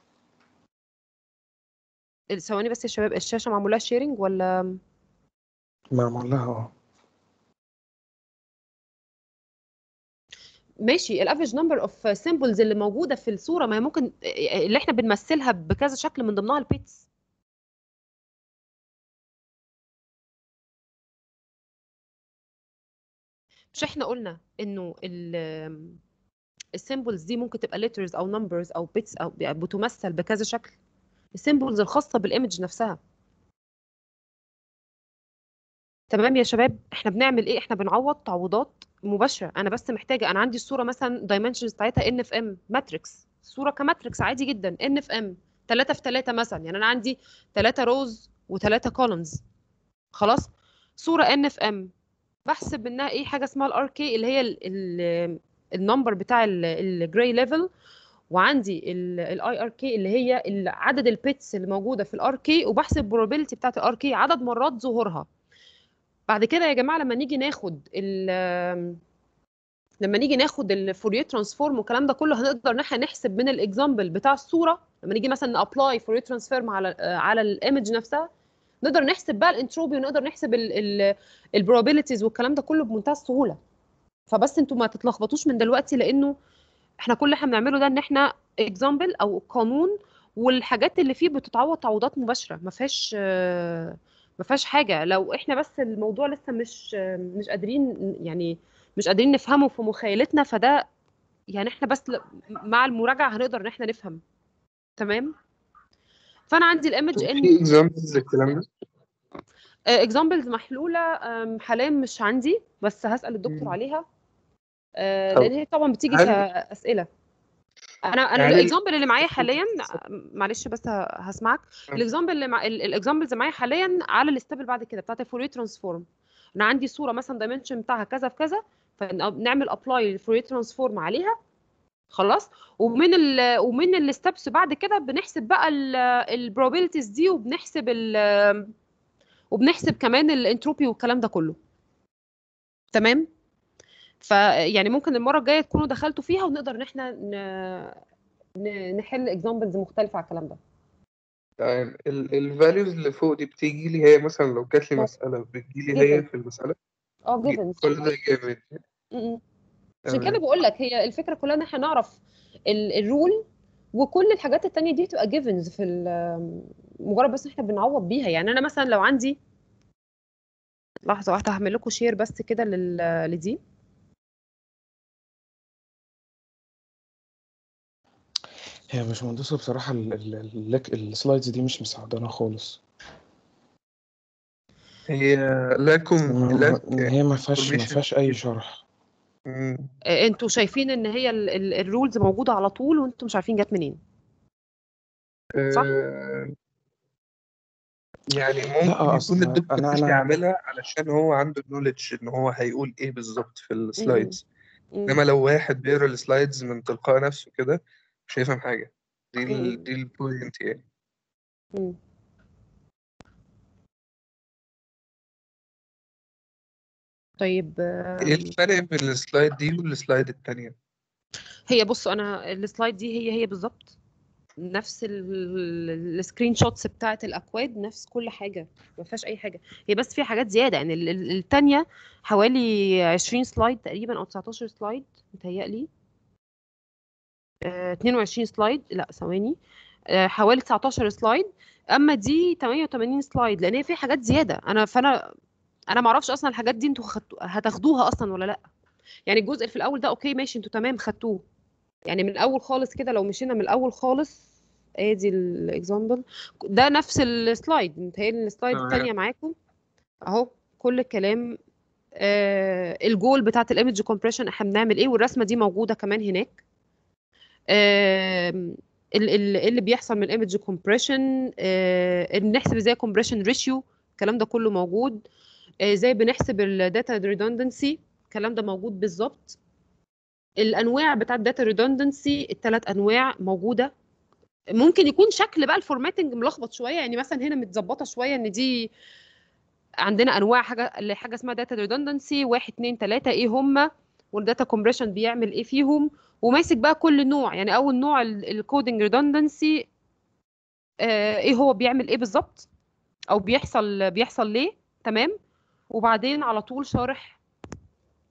ثواني بس يا شباب الشاشه معموله لها شيرنج ولا معمول لها اه ماشي الافريج نمبر اوف سيمبلز اللي موجوده في الصوره ما هي ممكن اللي احنا بنمثلها بكذا شكل من ضمنها البيتس مش احنا قلنا انه السيمبلز دي ممكن تبقى letters او numbers او bits او بتمثل بكذا شكل السيمبلز الخاصه بالايمج نفسها تمام يا شباب احنا بنعمل ايه احنا بنعوض تعويضات مباشره انا بس محتاجه انا عندي الصوره مثلا دايمنشنز بتاعتها ان اف ام ماتريكس صوره كماتريكس عادي جدا ان اف ام 3 في 3 مثلا يعني انا عندي 3 روز و3 كولمز خلاص صوره ان اف ام بحسب منها ايه حاجه اسمها الار كي اللي هي النمبر بتاع الجراي ليفل وعندي الاي ار كي اللي هي ال- عدد البيتس اللي موجوده في الار كي وبحسب البروبابيلتي بتاعت الار كي عدد مرات ظهورها بعد كده يا جماعه لما نيجي ناخد ال لما نيجي ناخد الفوريه ترانسفورم والكلام ده كله هنقدر ان احنا نحسب من الاكزامبل بتاع الصوره لما نيجي مثلا نابلاي فوريه ترانسفورم على على الايمج نفسها نقدر نحسب بقى الانتروبي ونقدر نحسب البروبابيلتيز والكلام ده كله بمنتهى السهوله فبس انتوا ما تتلخبطوش من دلوقتي لانه احنا كل اللي احنا بنعمله ده ان احنا اكزامبل او قانون والحاجات اللي فيه بتتعوض تعويضات مباشره ما فيهاش ما فيهاش حاجه لو احنا بس الموضوع لسه مش مش قادرين يعني مش قادرين نفهمه في مخيلتنا فده يعني احنا بس ل- مع المراجعه هنقدر ان احنا نفهم تمام فانا عندي الايمج طب ان في اكزامبلز للكلام ده اكزامبلز محلوله أم، حاليا مش عندي بس هسال الدكتور مم. عليها أه، طب لان هي طبعا بتيجي هل- كاسئله انا انا هل- الاكزامبل اللي معايا حاليا معلش بس ه- هسمعك الاكزامبل اللي مع الاكزامبلز اللي معايا حاليا على الستيب اللي بعد كده بتاعت الفوريه ترانسفورم انا عندي صوره مثلا دايمنشن بتاعها كذا في كذا فنعمل ابلاي للفوريه ترانسفورم عليها خلاص ومن ال ومن الستبس بعد كده بنحسب بقى البروبابيلتيز دي وبنحسب ال وبنحسب كمان الانتروبي والكلام ده كله تمام فيعني ممكن المره الجايه تكونوا دخلتوا فيها ونقدر ان احنا ن- ن- نحل اكزامبلز مختلفه على الكلام ده تمام الفاليوز اللي فوق دي بتيجي لي هي مثلا لو جات لي طب. مسألة بتجي لي هي Given. في المسألة اه جي- جيفنز كل ده جامد عشان كده تمام بقول لك هي الفكره كلها ان احنا نعرف الرول وكل الحاجات التانية دي بتبقى جيفنز في ال- مجرد بس احنا بنعوض بيها يعني انا مثلا لو عندي لحظه واحده هعمل لكم شير بس كده لل- لدي هي مش مهندسة بصراحة ال- ال- ال- السلايدز دي مش مساعدانا خالص هي لكم ما- لك ما- هي ما فيهاش ما information فيهاش أي كتير. شرح مم. آه، انتوا شايفين ان هي الرولز موجوده على طول وانتوا مش عارفين جت منين صح؟ آه، يعني لا ممكن أصل يكون الدكتور أنا مش أنا يعملها علشان هو عنده نوليدج ان هو هيقول ايه بالظبط في السلايدز مم. انما لو واحد بيقرا السلايدز من تلقاء نفسه كده مش هيفهم حاجه دي مم. ال دي البوينت يعني مم. طيب ايه آم، الفرق بين السلايد دي والسلايد التانية هي بصوا انا السلايد دي هي هي بالظبط نفس السكرين شوتس بتاعت الاكواد نفس كل حاجه ما فيهاش اي حاجه هي بس فيها حاجات زياده يعني ال- ال- التانية حوالي 20 سلايد تقريبا او 19 سلايد متهيألي آه، 22 سلايد لا ثواني آه، حوالي 19 سلايد اما دي 88 سلايد لان هي فيها حاجات زياده انا فانا انا ما اعرفش اصلا الحاجات دي انتوا خدتوا هتاخدوها اصلا ولا لا يعني الجزء اللي في الاول ده اوكي ماشي انتوا تمام خدتوه يعني من الاول خالص كده لو مشينا من الاول خالص ادي الاكزامبل ده نفس السلايد متهيألي السلايد تمام. الثانيه معاكم اهو كل الكلام آه الجول بتاعت الايمج كومبريشن احنا بنعمل ايه والرسمه دي موجوده كمان هناك آه ال- ال- اللي بيحصل من الايمج كومبريشن آه بنحسب ازاي كومبريشن ريشيو الكلام ده كله موجود آه، ازاي بنحسب الداتا ريدندنسي الكلام ده موجود بالظبط الانواع بتاعت داتا ريدندنسي الثلاث انواع موجوده ممكن يكون شكل بقى الفورماتنج ملخبط شويه يعني مثلا هنا متظبطه شويه ان دي عندنا انواع حاجه حاجه اسمها داتا ريدندنسي واحد اتنين تلاته ايه هم والداتا كومبريشن بيعمل ايه فيهم وماسك بقى كل نوع يعني اول نوع الكودنج ريدندنسي ايه هو بيعمل ايه بالظبط او بيحصل بيحصل ليه تمام وبعدين على طول شارح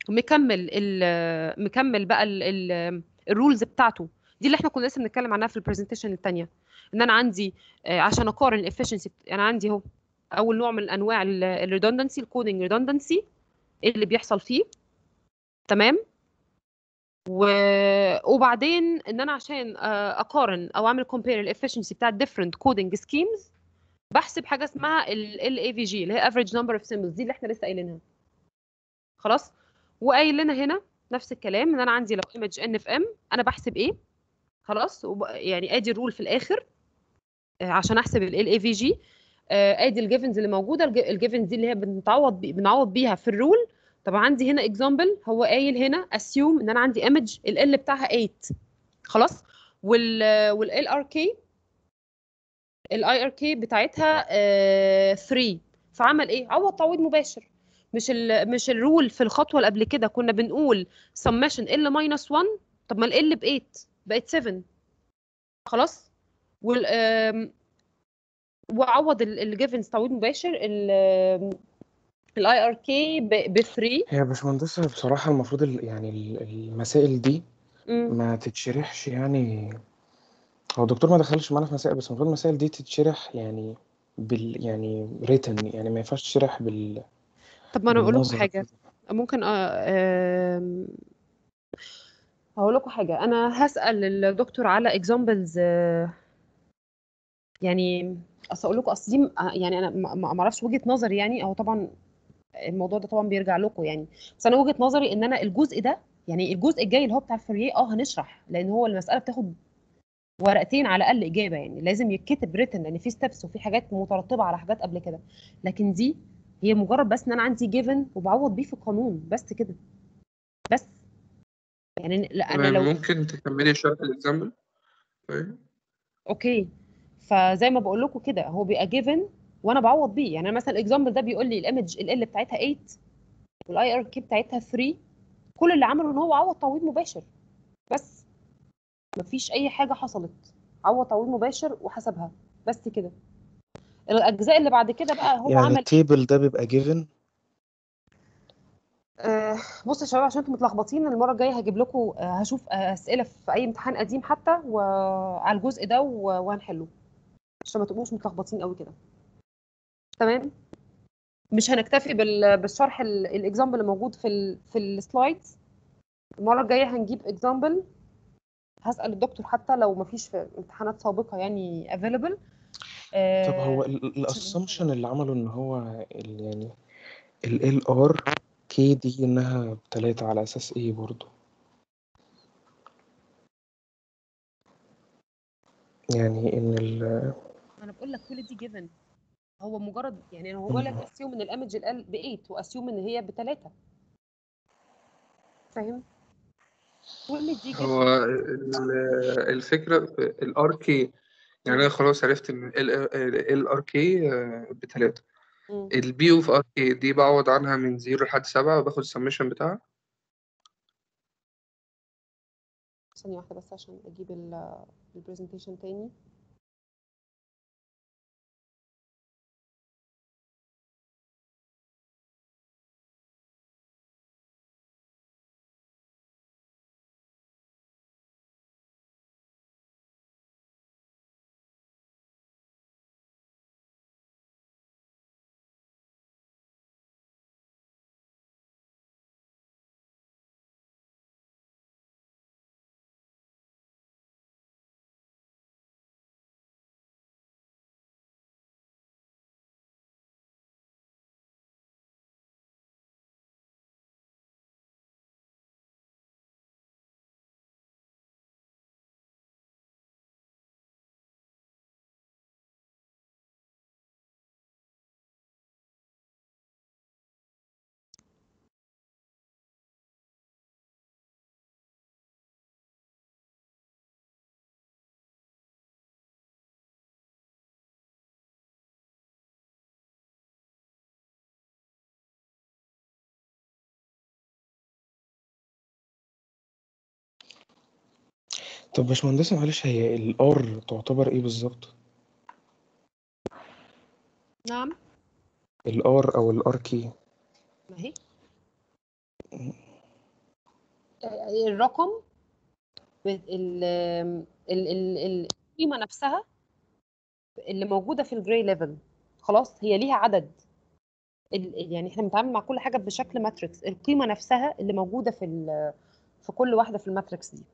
مكمل ال مكمل بقى الرولز بتاعته دي اللي احنا كنا لسه بنتكلم عنها في البرزنتيشن الثانيه ان انا عندي آه، عشان اقارن الافشنسي انا عندي اهو اول نوع من انواع الريدندنسي الكودنج ريدندنسي ايه اللي بيحصل فيه تمام و... وبعدين ان انا عشان آه، اقارن او اعمل كومبير الافشنسي بتاع different coding schemes بحسب حاجه اسمها ال اي في جي اللي هي average number of symbols دي اللي احنا لسه قايلينها خلاص وقايل لنا هنا نفس الكلام ان انا عندي لو ايمج ان اف ام انا بحسب ايه خلاص وب... يعني ادي الرول في الاخر آه، عشان احسب ال اي في جي ادي الجيفنز اللي موجوده الجيفنز دي اللي هي بنتعوض بي... بنعوض بيها في الرول طب عندي هنا اكزامبل هو قايل هنا اسيوم ان انا عندي ايمج ال بتاعها 8 خلاص وال والال ار كي الاي ار كي بتاعتها 3 فعمل ايه عوض تعويض مباشر مش ال مش الرول في الخطوه اللي قبل كده كنا بنقول سمشن ال ماينس 1 طب ما ال ب 8 بقت 7 خلاص وال آم، وعوض الجيفنز تعويض مباشر الاي ار كي ب 3 هي يا باشمهندسة بصراحة المفروض ال- يعني ال- المسائل دي ما تتشرحش يعني هو الدكتور ما دخلش معانا في مسائل بس المفروض المسائل دي تتشرح يعني بال يعني ريتن يعني ما ينفعش تشرح بال طب ما انا اقول لكم بالنظر حاجه كده ممكن آه، آم، هقول لكم حاجه انا هسال الدكتور على اكزامبلز يعني اصل اقول لكم اصل دي م- يعني انا ما ما- ما اعرفش وجهه نظري يعني او طبعا الموضوع ده طبعا بيرجع لكم يعني بس انا وجهه نظري ان انا الجزء ده يعني الجزء الجاي اللي هو بتاع الفوريه اه هنشرح لان هو المساله بتاخد ورقتين على الاقل اجابه يعني لازم يتكتب ريتن لان في ستبس وفي حاجات مترتبه على حاجات قبل كده لكن دي هي مجرد بس ان انا عندي جيفن وبعوض بيه في القانون بس كده بس يعني لا انا تمام لو ممكن تكملي شرح الإكزامبل طيب اوكي فزي ما بقول لكم كده هو بيبقى جيفن وانا بعوض بيه يعني أنا مثلا الاكزامبل ده بيقول لي الايمج ال بتاعتها 8 والاي ار كي بتاعتها 3 كل اللي عمله ان هو عوض تعويض مباشر بس مفيش اي حاجه حصلت عوض تعويض مباشر وحسبها بس كده الاجزاء اللي بعد كده بقى هو يعني عمل التيبل ده بيبقى جيفن آه بصوا يا شباب عشان انتوا متلخبطين المره الجايه هجيب لكم آه هشوف آه اسئله في اي امتحان قديم حتى وعلى الجزء ده و- وهنحله عشان ما تبقوش متلخبطين قوي كده تمام مش هنكتفي بال- بالشرح الاكزامبل اللي موجود في ال في السلايدز المره الجايه هنجيب اكزامبل هسال الدكتور حتى لو ما فيش في امتحانات سابقه يعني افيلبل طب هو الاسامبشن اللي عمله ان هو ال يعني ال ار كي دي انها بتلاتة على اساس ايه برضو يعني ان ال انا بقول لك كل دي جيفن هو مجرد يعني انا هو بقول لك اسيوم ان الايمج ال ب 8 واسيوم ان هي بثلاثه فاهم كل دي هو جيفن ال- الفكرة في الار كي يعني أنا خلاص عرفت إن ال ار كي بتلاتة البي اوف ار كي دي بعوض عنها من زيرو لحد سبعة وباخد السمشن بتاعها ثانيه واحده بس عشان اجيب البرزنتيشن تاني طب باشمهندسة معلش هي الار تعتبر ايه بالظبط نعم الار او الار كي ما هي آه، الرقم ال- ال- ال- ال- القيمه نفسها اللي موجوده في الجراي ليفل خلاص هي ليها عدد ال- يعني احنا بنتعامل مع كل حاجه بشكل ماتريكس القيمه نفسها اللي موجوده في ال- في كل واحده في الماتريكس دي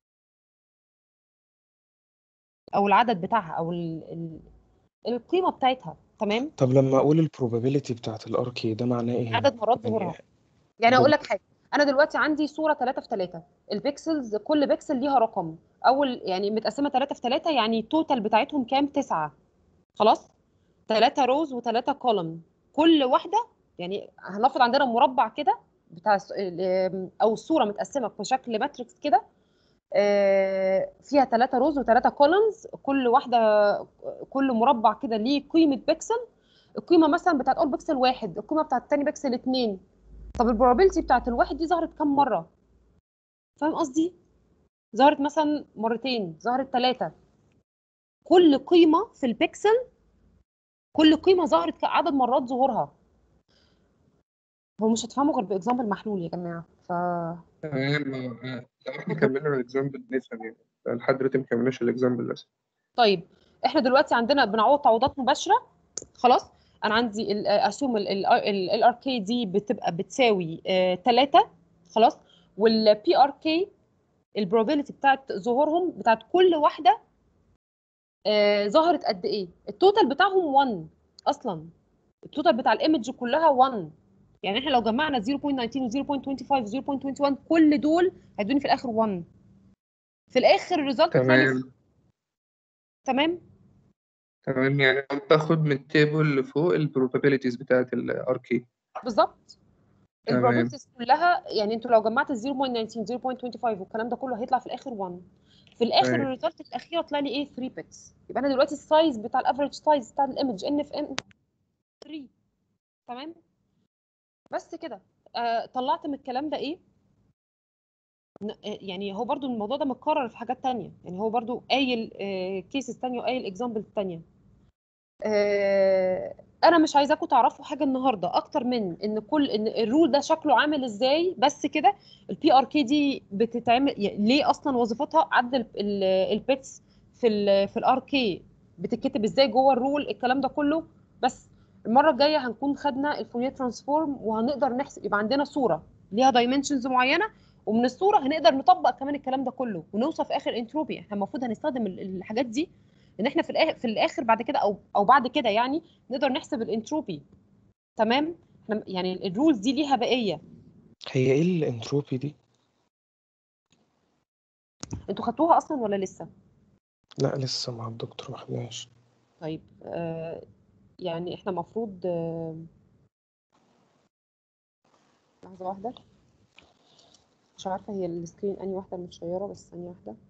او العدد بتاعها او ال ال القيمه بتاعتها تمام طب لما اقول البروبابيلتي بتاعت الار كي ده معناه ايه عدد مرات يعني ظهورها يعني ده- اقول لك حاجه انا دلوقتي عندي صوره 3 في 3 البيكسلز كل بيكسل ليها رقم اول يعني متقسمه 3 في 3 يعني التوتال بتاعتهم كام 9 خلاص 3 روز و3 كولوم كل واحده يعني هنفرض عندنا مربع كده بتاع الس- ال- او الصوره متقسمه بشكل ماتريكس كده آه، فيها 3 روز و3 كولومز كل واحده كل مربع كده ليه قيمه بيكسل القيمه مثلا بتاعت اول بيكسل واحد القيمه بتاعت الثاني بيكسل اتنين طب البروبابيلتي بتاعت الواحد دي ظهرت كام مره فاهم قصدي ظهرت مثلا مرتين ظهرت ثلاثه كل قيمه في البيكسل كل قيمه ظهرت عدد مرات ظهورها هو مش هتفهموا غير باكزامبل محلول يا جماعه ف تمام آه، لو احنا كملنا الاكزامبل نفهم يعني لحد دلوقتي ما كملناش الاكزامبل لسه طيب احنا دلوقتي عندنا بنعوض تعويضات مباشره خلاص انا عندي اسوم ال ار كي دي بتبقى بتساوي 3 خلاص والبي ار كي البروبابيلتي بتاعت ظهورهم بتاعت كل واحده آه، ظهرت قد ايه التوتال بتاعهم 1 اصلا التوتال بتاع الايمج كلها 1 يعني احنا لو جمعنا 0.19 و0.25 و0.21 كل دول هيدوني في الاخر 1 في الاخر الريزلت تمام تمام تمام يعني أنا باخد من التيبل اللي فوق البروبابيلتيز بتاعت الار كي بالظبط تمام. البروبابيلتيز كلها يعني انتوا لو جمعت 0.19 0.25 والكلام ده كله هيطلع في الاخر 1 في الاخر تمام. الريزلت الاخيره طلع لي ايه 3 بيتس يبقى انا دلوقتي السايز بتاع الافريج سايز بتاع الايمج ان في ان 3 تمام بس كده آه طلعت من الكلام ده ايه ن- آه، يعني هو برضو الموضوع ده متكرر في حاجات تانية يعني هو برضو قايل كيسز تانية وقايل اكزامبل تانية آه، انا مش عايزاكم تعرفوا حاجه النهارده اكتر من ان كل ان الرول ده شكله عامل ازاي بس كده البي ار كي دي بتتعمل يعني ليه اصلا وظيفتها عد البيتس في ال في الار كي بتتكتب ازاي جوه الرول الكلام ده كله بس المره الجايه هنكون خدنا الفورير ترانسفورم وهنقدر نحسب يبقى عندنا صوره ليها دايمنشنز معينه ومن الصوره هنقدر نطبق كمان الكلام ده كله ونوصل في اخر انتروبي احنا المفروض هنستخدم ال- الحاجات دي ان احنا في الاخر في الاخر بعد كده او او بعد كده يعني نقدر نحسب الانتروبي تمام احنا يعني الرولز دي ليها بقيه هي ايه الانتروبي دي انتوا خدتوها اصلا ولا لسه لا لسه مع الدكتور ما خدناش طيب آه يعني احنا المفروض آه لحظه واحده مش عارفه هي السكرين انهي واحده متشيره بس ثانيه واحده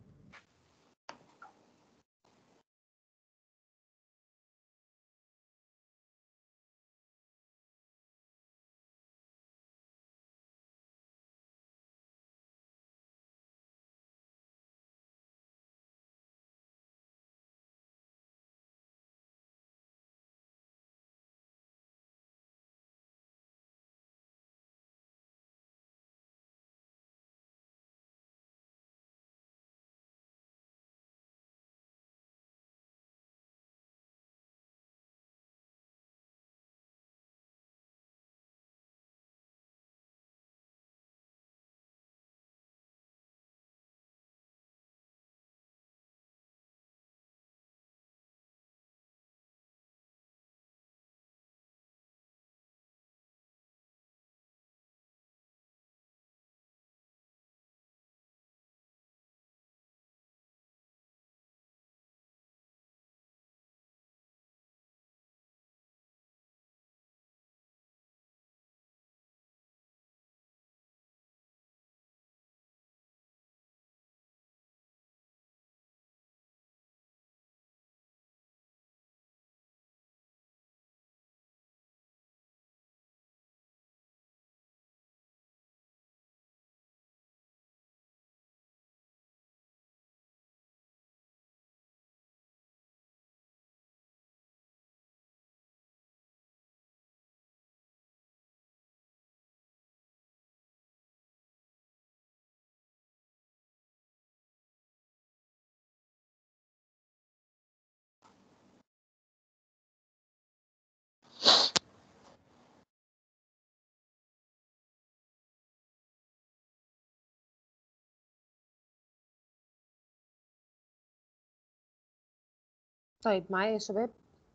طيب معايا يا شباب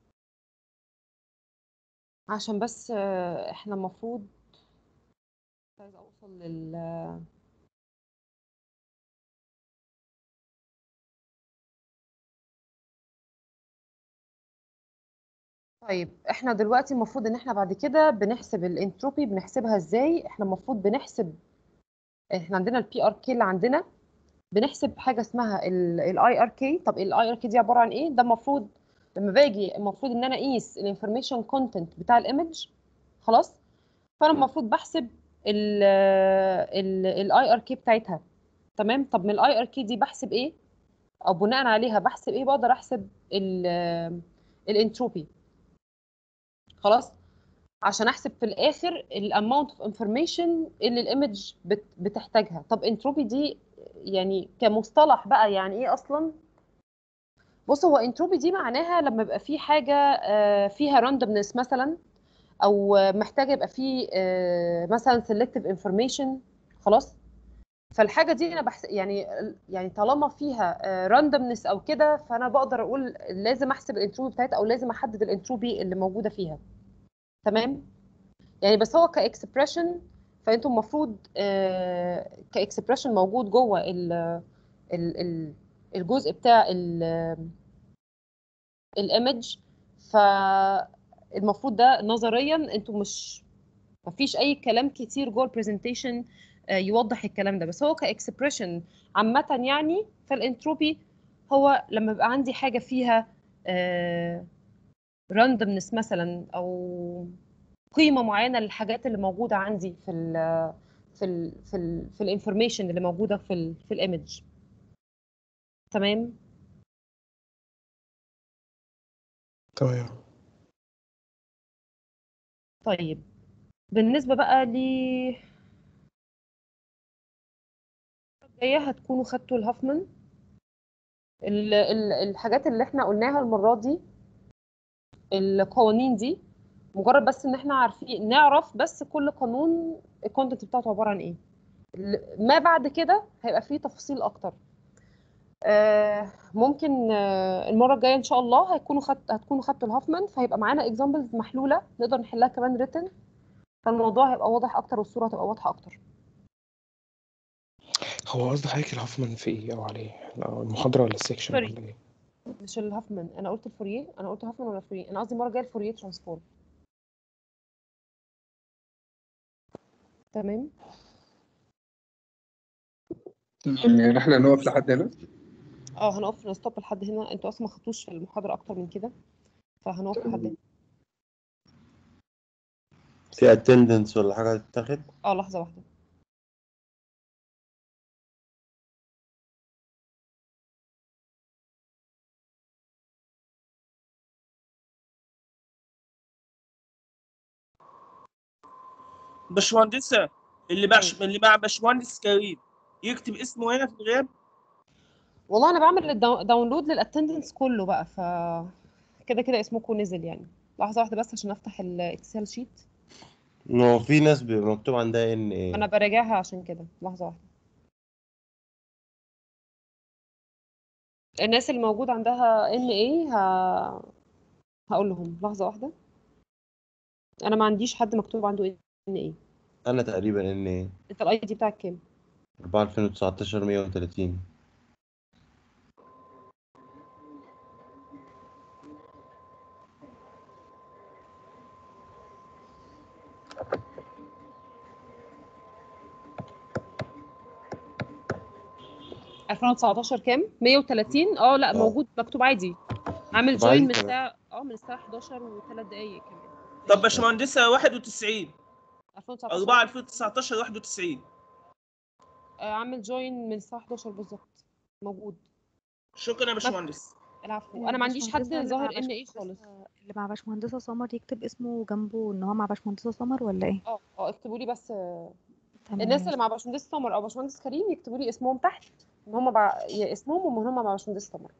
عشان بس آه، احنا المفروض عايزة اوصل لل طيب احنا دلوقتي المفروض ان احنا بعد كده بنحسب الانتروبي بنحسبها ازاي احنا المفروض بنحسب احنا عندنا البي ار كي اللي عندنا بنحسب حاجه اسمها الاي ار كي طب الاي ار كي دي عباره عن ايه ده المفروض لما باجي المفروض ان انا اقيس الانفورميشن كونتنت بتاع الايمج خلاص فانا المفروض بحسب الاي ار كي بتاعتها تمام طب من الاي ار كي دي بحسب ايه او بناء عليها بحسب ايه بقدر احسب الانتروبي خلاص عشان احسب في الاخر الاماونت اوف انفورميشن اللي الايمج بتحتاجها طب انتروبي دي يعني كمصطلح بقى يعني ايه اصلا بص هو انتروبي دي معناها لما يبقى في حاجه آه، فيها راندومنس مثلا او محتاجه يبقى في آه، مثلا سيلكتيف انفورميشن خلاص فالحاجه دي انا بحس يعني يعني طالما فيها راندومنس او كده فانا بقدر اقول لازم احسب الانتروبي بتاعتها او لازم احدد الانتروبي اللي موجوده فيها تمام يعني بس هو كاكسبريشن فانتم المفروض كاكسبريشن موجود جوه ال ال ال الجزء بتاع الايمج فالمفروض ده نظريا انتم مش مفيش اي كلام كتير جوه البرزنتيشن يوضح الكلام ده بس هو كاكسبريشن عامه يعني فالانتروبي هو لما يبقى عندي حاجه فيها راندومنس مثلا او قيمه معينه للحاجات اللي موجوده عندي في ال في ال في ال في الانفورميشن اللي موجوده في ال في الايمج تمام تمام طيب بالنسبه بقى ل الجايه هتكونوا خدتوا الهافمان ال- ال- الحاجات اللي احنا قلناها المره دي القوانين دي مجرد بس ان احنا عارفين نعرف بس كل قانون الكونتنت بتاعته عباره عن ايه ال- ما بعد كده هيبقى فيه تفاصيل اكتر آه، ممكن آه، المره الجايه ان شاء الله هيكونوا خدت هتكونوا خدتوا الهافمان فهيبقى معانا اكزامبلز محلوله نقدر نحلها كمان ريتن فالموضوع هيبقى واضح اكتر والصوره هتبقى واضحه اكتر هو قصد حضرتك الهافمان في ايه او عليه لا، المحاضرة ولا السكشن سوري. ولا ايه مش الهافمان انا قلت الفوريه انا قلت هافمان ولا فوريه انا قصدي المره الجايه الفوريه ترانسفورم تمام تمام يعني احنا نقف لحد هنا اه هنقف نستوب لحد هنا انتوا اصلا ما خدتوش في المحاضره اكتر من كده فهنقف لحد هنا في اتندنس ولا حاجة تتاخد اه لحظه واحده باشمهندسة اللي باش اللي مع باشمهندس كريم يكتب اسمه هنا في الغياب والله انا بعمل الداو- داونلود للاتندنس كله بقى ف كده كده اسمكم نزل يعني لحظه واحده بس عشان افتح الاكسل شيت هو في ناس بيبقى مكتوب عندها ان انا ايه براجعها عشان كده لحظه واحده الناس اللي موجود عندها ان ايه ه... هقول لهم لحظه واحده انا ما عنديش حد مكتوب عنده ان ايه انا تقريبا ان ايه انت الاي دي بتاعك كام 4 2019 130 2019 كام 130 اه لا آه. موجود مكتوب عادي عامل طب عادي جوين من تمام. الساعه اه من الساعه 11 وثلاث دقايق كمان طب باشمهندسة 91 2019 4 2019 91 آه، عامل جوين من الساعه 11 بالظبط موجود شكرا يا باشمهندس العفو انا ما عنديش حد الباشمهندسة اللي مع ظاهر ان ايه خالص باشمهندسة- اللي مع باشمهندسة سمر يكتب اسمه جنبه ان هو مع باشمهندسة سمر ولا ايه؟ اه اه اكتبوا لي بس آه، تمام الناس اللي مع باشمهندس سمر او باشمهندس كريم يكتبوا لي اسمهم تحت ان هم بع... يا اسمهم وان هم مع باشمهندس سمر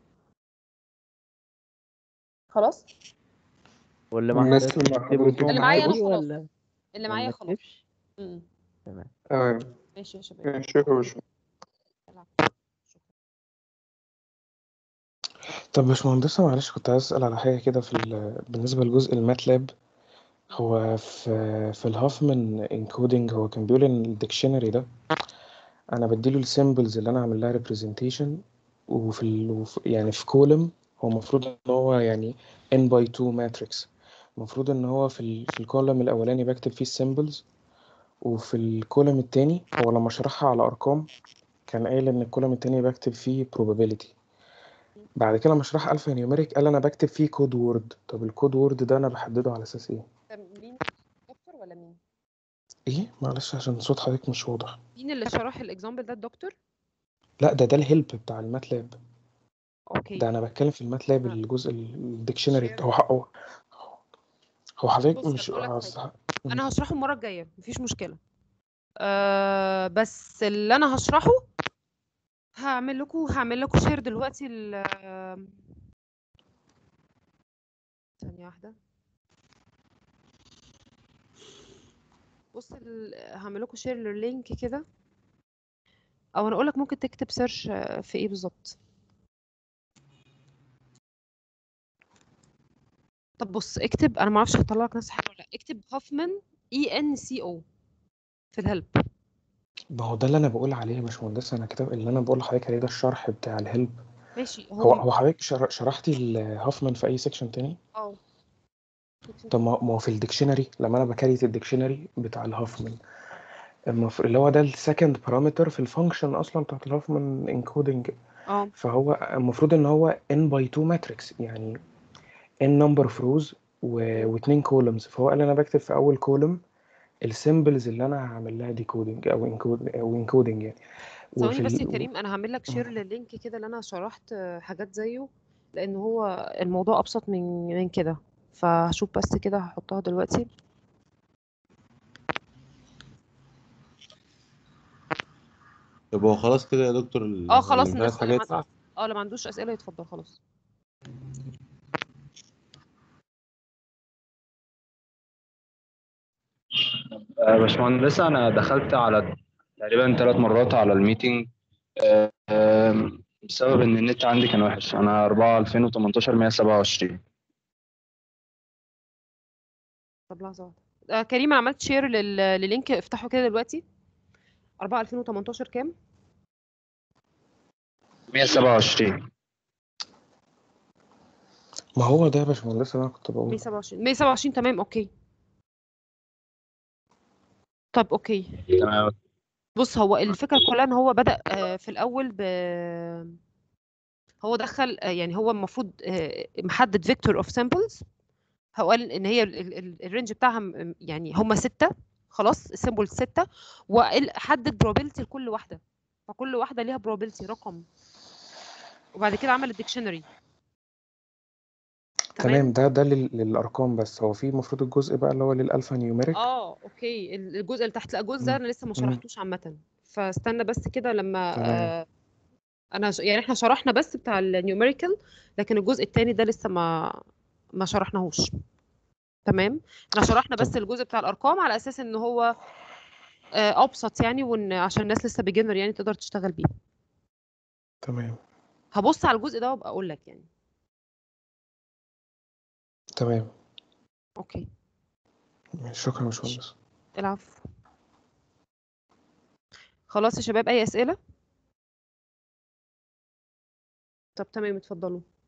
خلاص واللي مع الناس حضرتك اللي مع يكتبوا حضرتك اسمهم اللي معايا أنا عادي خلاص. ولا اللي ولا معايا ما خلاص تكتبش؟ امم تمام تمام ماشي يا شباب شكرا يا باشمهندس. العفو. شكرا طب باشمهندسة معلش كنت عايز أسأل على حاجة كده في ال... بالنسبة لجزء الماتلاب هو في في الهافمان انكودنج هو كان بيقول إن الديكشنري ده أنا بديله السيمبلز اللي أنا عامل لها ريبريزنتيشن وفي ال... وفي يعني في كولم هو المفروض إن هو يعني n by 2 ماتريكس المفروض إن هو في ال... في الكولم الأولاني بكتب فيه السيمبلز وفي الكولم التاني هو لما شرحها على أرقام كان قايل إن الكولم التاني بكتب فيه probability بعد كده لما شرح الفا نيوميريك قال انا بكتب فيه كود وورد طب الكود وورد ده انا بحدده على اساس ايه مين دكتور ولا مين ايه معلش عشان صوت حضرتك مش واضح مين اللي شرح الاكزامبل ده الدكتور لا ده ده الهيلب بتاع الماتلاب اوكي ده انا بتكلم في الماتلاب آه. الجزء الديكشنري Share. هو هو هو حضرتك بص مش هقول لك حاجة. أصل- انا هشرحه المره الجايه مفيش مشكله أه بس اللي انا هشرحه هعمل لكم هعمل لكم شير دلوقتي ال ثانيه واحده بص ال... هعمل لكم شير لللينك كده او انا اقول لك ممكن تكتب سيرش في ايه بالظبط طب بص اكتب انا ما اعرفش هطلع لك نفس الحاجه ولا لا اكتب هوفمان اي ان سي او في الهلب ما هو ده اللي انا بقول عليه يا باشمهندس انا كتاب اللي انا بقول لحضرتك عليه ده الشرح بتاع الهيلب ماشي هو هو هو حضرتك شر- شرحتي الهافمان في اي سيكشن تاني اه طب ما ما هو في الديكشنري لما انا بكريت الديكشنري بتاع الهافمان المفروض اللي هو ده السكند بارامتر في الفانكشن اصلا بتاعت الهافمان انكودنج اه فهو المفروض ان هو n by 2 ماتريكس يعني n number of rows و... واتنين كولومز فهو قال انا بكتب في اول كولوم السيمبلز اللي انا هعمل لها ديكودنج او انكود او انكودنج يعني ثواني وفي بس يا ال... كريم انا هعمل لك شير لللينك كده اللي انا شرحت حاجات زيه لان هو الموضوع ابسط من من كده فهشوف بس كده هحطها دلوقتي طب هو خلاص كده يا دكتور ال- اه خلاص الامتحانات الناس اللي حاجات ما اه اللي ما عندوش اسئله يتفضل خلاص آه، باشمهندس انا دخلت على تقريبا ثلاث مرات على الميتنج آه، آه، بسبب ان النت عندي كان وحش انا 4 2018 127 طب لحظه واحده آه كريم انا عملت شير لل... للينك افتحه كده دلوقتي 4 2018 كام 127 ما هو ده يا باشمهندس اللي انا كنت بقول 127 127 تمام اوكي طب اوكي تمام بص هو الفكرة كلها ان هو بدأ آه، في الأول ب هو دخل آه، يعني هو المفروض آه، محدد فيكتور اوف سامبلز هو قال ان هي ال- ال- ال- الرينج بتاعها م- يعني هم ستة خلاص السيمبل ستة وحدد probability لكل واحدة فكل واحدة ليها probability رقم وبعد كده عمل الديكشنري تمام ده ده لل... للارقام بس هو في المفروض الجزء بقى اللي هو للالفا نيوميريك اه اوكي ال- الجزء اللي تحت الجزء ده مم. انا لسه ما مم. شرحتوش عامة فاستنى بس كده لما تمام آه انا ش... يعني احنا شرحنا بس بتاع النيوميريكال لكن الجزء التاني ده لسه ما ما شرحناهوش تمام احنا شرحنا بس طب الجزء بتاع الارقام على اساس ان هو آه، ابسط يعني وان عشان الناس لسه بيجنر يعني تقدر تشتغل بيه تمام هبص على الجزء ده وابقى اقول لك يعني تمام اوكي شكرا يا باشمهندس العفو خلاص يا شباب اي اسئله طب تمام اتفضلوا